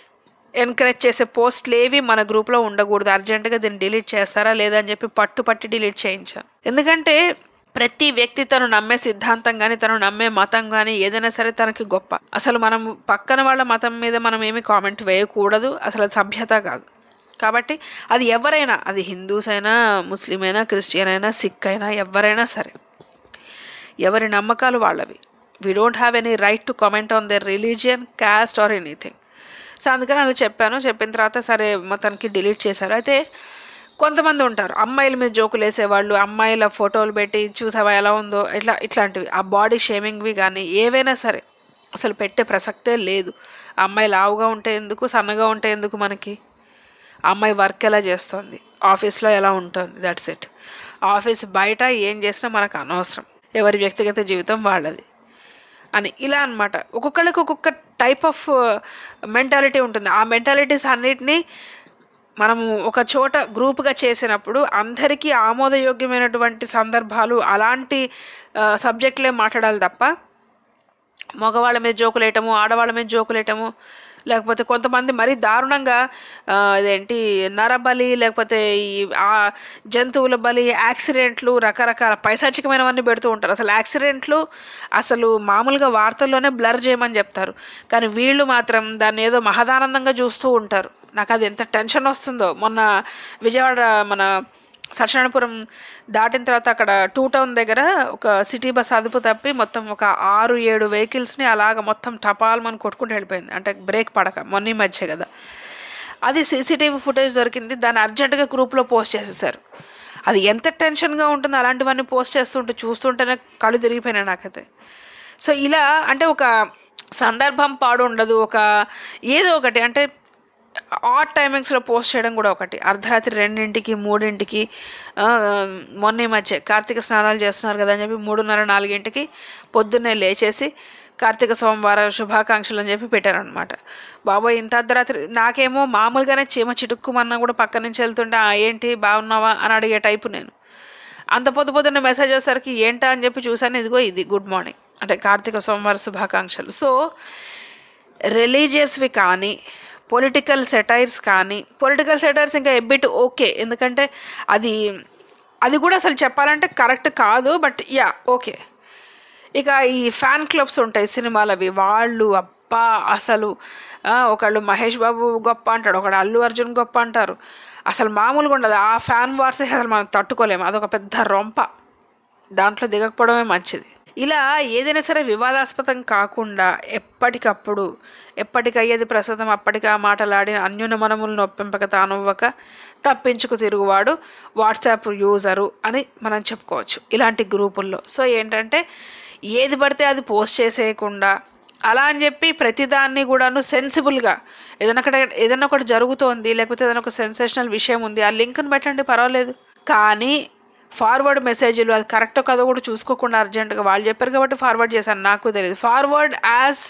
ఎంకరేజ్ చేసే పోస్ట్లు ఏవి మన గ్రూప్లో ఉండకూడదు అర్జెంటుగా దీన్ని డిలీట్ చేస్తారా లేదా అని చెప్పి పట్టు పట్టి డిలీట్ చేయించాను ఎందుకంటే ప్రతి వ్యక్తి తను నమ్మే సిద్ధాంతం కానీ తను నమ్మే మతం కానీ ఏదైనా సరే తనకి గొప్ప అసలు మనం పక్కన వాళ్ళ మతం మీద మనం ఏమి కామెంట్ వేయకూడదు అసలు అది సభ్యత కాదు కాబట్టి అది ఎవరైనా అది హిందూస్ అయినా ముస్లిం అయినా క్రిస్టియన్ అయినా సిక్ అయినా ఎవరైనా సరే ఎవరి నమ్మకాలు వాళ్ళవి we don't have any right to comment on their religion caste or anything so అందుకని అలా చెప్పాను చెప్పిన తర్వాత సరే మొత్తానికి డిలీట్ చేశారు అయితే కొంతమంది ఉంటారు అమ్మాయిల మీద జోకులు వేసేవాళ్ళు అమ్మాయిల ఫోటోలు పెట్టి చూసావా ఎలా ఉందో ఇట్లా ఇట్లాంటివి ఆ బాడీ షేమింగ్వి కానీ ఏవైనా సరే అసలు పెట్టే ప్రసక్తే లేదు ఆ అమ్మాయి లావుగా ఉంటే ఎందుకు సన్నగా ఉంటే ఎందుకు మనకి ఆ అమ్మాయి వర్క్ ఎలా చేస్తుంది ఆఫీస్లో ఎలా ఉంటుంది దట్స్ ఇట్ ఆఫీస్ బయట ఏం చేసినా మనకు అనవసరం ఎవరి వ్యక్తిగత జీవితం వాళ్ళది అని ఇలా అన్నమాట ఒక్కొక్కళ్ళకి ఒక్కొక్క టైప్ ఆఫ్ మెంటాలిటీ ఉంటుంది ఆ మెంటాలిటీస్ అన్నిటినీ మనము ఒక చోట గ్రూప్గా చేసినప్పుడు అందరికీ ఆమోదయోగ్యమైనటువంటి సందర్భాలు అలాంటి సబ్జెక్టులే మాట్లాడాలి తప్ప మగవాళ్ళ మీద జోకులేయటము ఆడవాళ్ళ మీద జోకులేయటము లేకపోతే కొంతమంది మరీ దారుణంగా ఆ, ఇదేంటి నరబలి లేకపోతే ఈ ఆ జంతువుల బలి యాక్సిడెంట్లు రకరకాల పైశాచికమైనవన్నీ పెడుతూ ఉంటారు అసలు యాక్సిడెంట్లు అసలు మామూలుగా వార్తల్లోనే బ్లర్ చేయమని చెప్తారు కానీ వీళ్ళు మాత్రం దాన్ని ఏదో మహదానందంగా చూస్తూ ఉంటారు నాకు అది ఎంత టెన్షన్ వస్తుందో మొన్న విజయవాడ మన సత్యనారాయణపురం దాటిన తర్వాత అక్కడ టూ టౌన్ దగ్గర ఒక సిటీ బస్ అదుపు తప్పి మొత్తం ఒక ఆరు ఏడు వెహికల్స్ని అలాగ మొత్తం టపాల్మని కొట్టుకుంటూ వెళ్ళిపోయింది అంటే బ్రేక్ పడక మొన్న ఈ మధ్య కదా అది సీసీటీవీ ఫుటేజ్ దొరికింది దాన్ని అర్జెంటుగా గ్రూప్లో పోస్ట్ చేసేసారు అది ఎంత టెన్షన్గా ఉంటుందో అలాంటివన్నీ పోస్ట్ చేస్తుంటే చూస్తుంటేనే కళ్ళు తిరిగిపోయినాయి నాకైతే సో ఇలా అంటే ఒక సందర్భం పాడు ఉండదు ఒక ఏదో ఒకటి అంటే ఆట్ టైమింగ్స్లో పోస్ట్ చేయడం కూడా ఒకటి అర్ధరాత్రి రెండింటికి మూడింటికి ఆ, మొన్న ఈ మధ్య కార్తీక స్నానాలు చేస్తున్నారు కదా అని చెప్పి మూడున్నర నాలుగింటికి పొద్దున్నే లేచేసి కార్తీక సోమవారం శుభాకాంక్షలు అని చెప్పి పెట్టారనమాట బాబోయ్ ఇంత అర్ధరాత్రి నాకేమో మామూలుగానే చీమ చిటుక్కుమన్నా కూడా పక్క నుంచి వెళ్తుంటే "ఆ, ఏంటి బాగున్నావా అని అడిగే టైపు నేను అంత పొద్దు పొద్దున్న మెసేజ్ వచ్చేసరికి ఏంటా అని చెప్పి చూసాను ఇదిగో ఇది గుడ్ మార్నింగ్ అంటే కార్తీక సోమవార శుభాకాంక్షలు సో రిలీజియస్వి కానీ పొలిటికల్ సెటైర్స్ కానీ పొలిటికల్ సెటైర్స్ ఇంకా ఎబ్బిట్ ఓకే ఎందుకంటే అది అది కూడా అసలు చెప్పాలంటే కరెక్ట్ కాదు బట్ యా ఓకే ఇక ఈ ఫ్యాన్ క్లబ్స్ ఉంటాయి సినిమాలవి వాళ్ళు అబ్బా అసలు ఆ, ఒకళ్ళు మహేష్ బాబు గొప్ప అంటాడు ఒకడు అల్లు అర్జున్ గొప్ప అంటారు అసలు మామూలుగా ఉండదు ఆ ఫ్యాన్ వార్స్ అసలు మనం తట్టుకోలేము అదొక పెద్ద రొంప దాంట్లో దిగకపోవడమే మంచిది ఇలా ఏదైనా సరే వివాదాస్పదం కాకుండా ఎప్పటికప్పుడు ఎప్పటికయ్యేది ప్రస్తుతం అప్పటికి ఆ మాటలాడిన అన్యున మనములు నొప్పింపక తానవ్వక తప్పించుకు తిరుగువాడు వాట్సాప్ యూజరు అని మనం చెప్పుకోవచ్చు ఇలాంటి గ్రూపుల్లో సో ఏంటంటే ఏది పడితే అది పోస్ట్ చేసేయకుండా అలా అని చెప్పి ప్రతిదాన్ని కూడాను సెన్సిబుల్గా ఏదైనా ఒకటి ఏదైనా ఒకటి జరుగుతోంది లేకపోతే ఏదైనా ఒక సెన్సేషనల్ విషయం ఉంది ఆ లింక్ని పెట్టండి పర్వాలేదు కానీ ఫార్వర్డ్ మెసేజ్లు అది కరెక్టో కాదో కూడా చూసుకోకుండా అర్జెంటుగా వాళ్ళు చెప్పారు కాబట్టి ఫార్వర్డ్ చేశాను నాకు తెలియదు ఫార్వర్డ్ యాజ్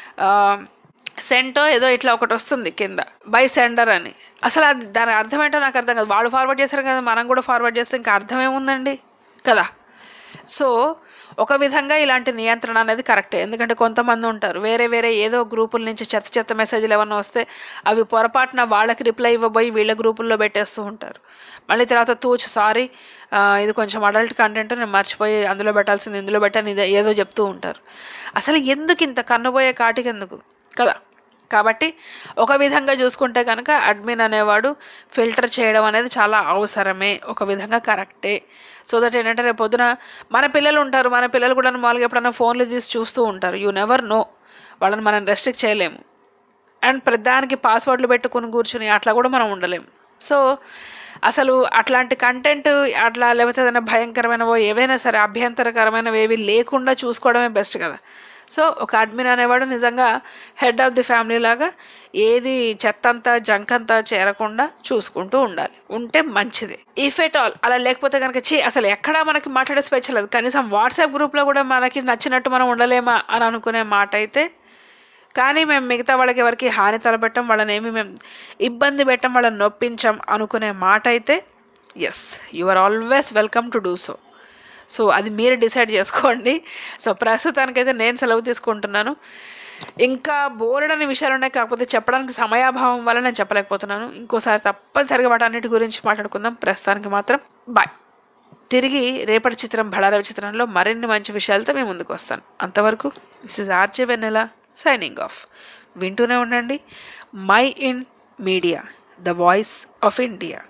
సెంటో ఏదో ఇట్లా ఒకటి వస్తుంది కింద బై సెండర్ అని అసలు అది దాని అర్థం ఏంటో నాకు అర్థం కాదు వాళ్ళు ఫార్వర్డ్ చేశారు కదా మనం కూడా ఫార్వర్డ్ చేస్తే ఇంకా అర్థం ఏముందండి కదా సో ఒక విధంగా ఇలాంటి నియంత్రణ అనేది కరెక్టే ఎందుకంటే కొంతమంది ఉంటారు వేరే వేరే ఏదో గ్రూపుల నుంచి చెత్త చెత్త మెసేజ్లు ఏమన్నా వస్తే అవి పొరపాటున వాళ్ళకి రిప్లై ఇవ్వబోయి వీళ్ళ గ్రూపుల్లో పెట్టేస్తూ ఉంటారు మళ్ళీ తర్వాత తూచు సారీ ఇది కొంచెం అడల్ట్ కంటెంట్ నేను మర్చిపోయి అందులో పెట్టాల్సింది ఇందులో పెట్టాను ఇది ఏదో చెప్తూ ఉంటారు అసలు ఎందుకు ఇంత కన్నుపోయే కాటికి ఎందుకు కదా కాబట్టి ఒక విధంగా చూసుకుంటే కనుక అడ్మిన్ అనేవాడు ఫిల్టర్ చేయడం అనేది చాలా అవసరమే ఒక విధంగా కరెక్టే సో దట్ ఏంటంటే రేపు పొద్దున మన పిల్లలు ఉంటారు మన పిల్లలు కూడా మామూలుగా ఎప్పుడైనా ఫోన్లు తీసి చూస్తూ ఉంటారు యూ నెవర్ నో వాళ్ళని మనం రెస్ట్రిక్ట్ చేయలేము అండ్ ప్రతిదానికి పాస్వర్డ్లు పెట్టుకుని కూర్చుని అట్లా కూడా మనం ఉండలేము సో అసలు అట్లాంటి కంటెంట్ అట్లా లేకపోతే ఏదైనా భయంకరమైనవో ఏవైనా సరే అభ్యంతరకరమైనవి ఏవి లేకుండా చూసుకోవడమే బెస్ట్ కదా సో ఒక అడ్మిన్ అనేవాడు నిజంగా హెడ్ ఆఫ్ ది ఫ్యామిలీ లాగా ఏది చెత్తంతా జంకంతా చేరకుండా చూసుకుంటూ ఉండాలి ఉంటే మంచిది ఇఫ్ ఎట్ ఆల్ అలా లేకపోతే కనుక చీ అసలు ఎక్కడా మనకి మాట్లాడే స్వేచ్ఛ లేదు కనీసం వాట్సాప్ గ్రూప్లో కూడా మనకి నచ్చినట్టు మనం ఉండలేమా అని అనుకునే మాట అయితే కానీ మేము మిగతా వాళ్ళకి ఎవరికి హాని తలపెట్టం వాళ్ళని ఏమి మేము ఇబ్బంది పెట్టం వాళ్ళని నొప్పించం అనుకునే మాట అయితే yes you are always welcome to do so so అది మీరు డిసైడ్ చేసుకోండి సో ప్రస్తుతానికైతే నేను సెలవు తీసుకుంటున్నాను ఇంకా బోలెడని విషయాలు ఉన్నాయి కాకపోతే చెప్పడానికి సమయాభావం వల్ల నేను చెప్పలేకపోతున్నాను ఇంకోసారి తప్పనిసరిగా వాటన్నిటి గురించి మాట్లాడుకుందాం ప్రస్తుతానికి మాత్రం బాయ్ తిరిగి రేపటి చిత్రం బడారవి చిత్రంలో మరిన్ని మంచి విషయాలతో మేము ముందుకు వస్తాను అంతవరకు this is RJ Vennela signing off వింటూనే ఉండండి Mind Media the voice of India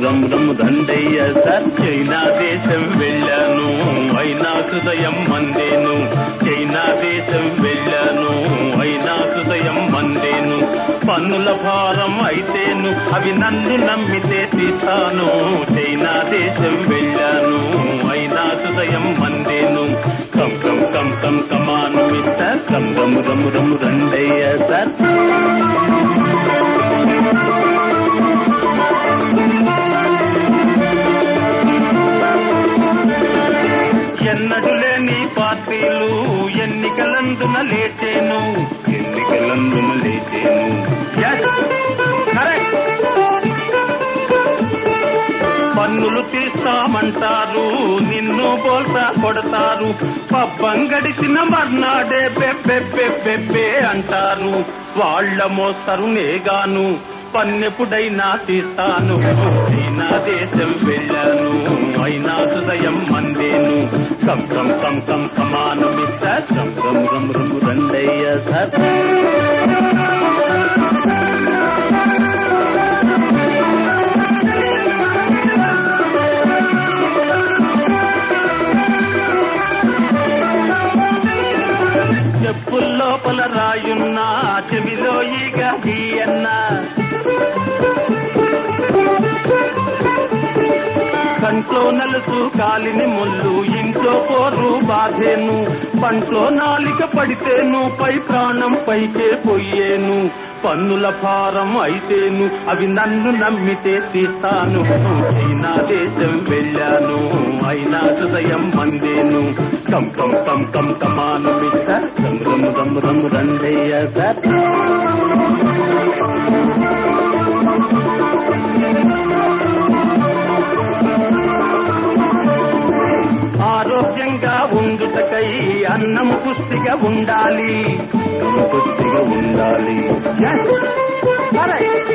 రమ్ రమ్ దండయ్య సార్ చైనా దేశం వెళ్ళాను అయినా హృదయం మందేను చైనా దేశం వెళ్ళాను అయినా హృదయం మందేను పన్నుల భారం అయితేను అవి నన్ను నమ్మితే తీస్తాను చైనా దేశం వెళ్ళాను అయినా హృదయం మందేను come come come come come on mister come రమ్ రమ్ రమ్ రండయ్య సార్ ఎన్నడు లేని పార్టీలు ఎన్నికలందున లేచేను ఎన్నికలందున లేచేను Yes, correct. పన్నులు తీస్తామంటారు నిన్ను బోల్తా కొడతారు పబ్బం గడిచిన మర్నాడే బెబ్బె బెబ్బెబ్బే అంటారు వాళ్ళ మోస్తరు నేగాను పన్నెప్పుడైనా తీస్తాను అయినా దేశం వెళ్ళాను అయినా హృదయం మందేను come come come come come on mister కం కం రమ్ రమ్ రండయ్య సార్ చెప్పుల్లోపల రాయున్నా చెవిలో ఈగ గీయన్నా కంట్లో నలుసు కాలిని ముళ్ళు ఇంట్లో పోరు బాధేను పంట్లో నాలిక పడితేను పై ప్రాణం పైకే పోయేను పన్నుల భారం అయితేను అవి నన్ను నమ్మితే తీస్తాను చైనా దేశం వెళ్ళాను అయినా హృదయం మందేను come come come come come on mister రమ్ రమ్ రమ్ రమ్ రండయ్య సార్ ఆరోగ్యంగా ఉండుటకై అన్నం పుష్టిగా ఉండాలి పుష్టిగా ఉండాలి Yes. Correct.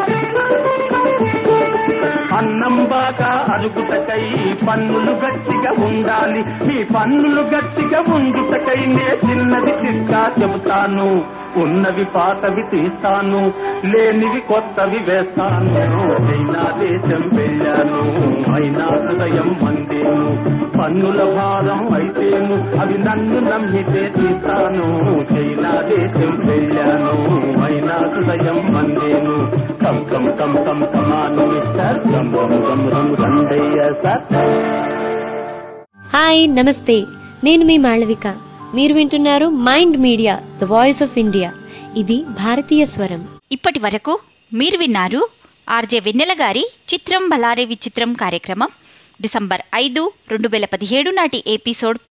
అన్నం బాగా అరుగుటకై పన్నులు గట్టిగా ఉండాలి మీ పన్నులు గట్టిగా ఉండుటకై నే చిన్నది చిక్కా చెబుతాను ఉన్నవి పాతవి తీస్తాను లేనివి కొత్తవి వేస్తాను చైనా దేశం వెళ్ళాను అయినా హృదయం మందేను పన్నుల భారం అయితేను అవి నన్ను నమ్మితే తీస్తాను చైనా దేశం వెళ్ళాను అయినా హృదయం మందేను come come come come come on mister come రమ్ రమ్ రమ్ రండయ్య సార్ హాయ్ నమస్తే నేను మీ మాళవిక మీరు వింటున్నారు Mind Media the voice of India ఇది భారతీయ స్వరం ఇప్పటి వరకు మీరు విన్నారు ఆర్జే వెన్నెల గారి చిత్రం బలారే విచిత్రం కార్యక్రమం డిసెంబర్ ఐదు రెండు వేల పదిహేడు నాటి ఎపిసోడ్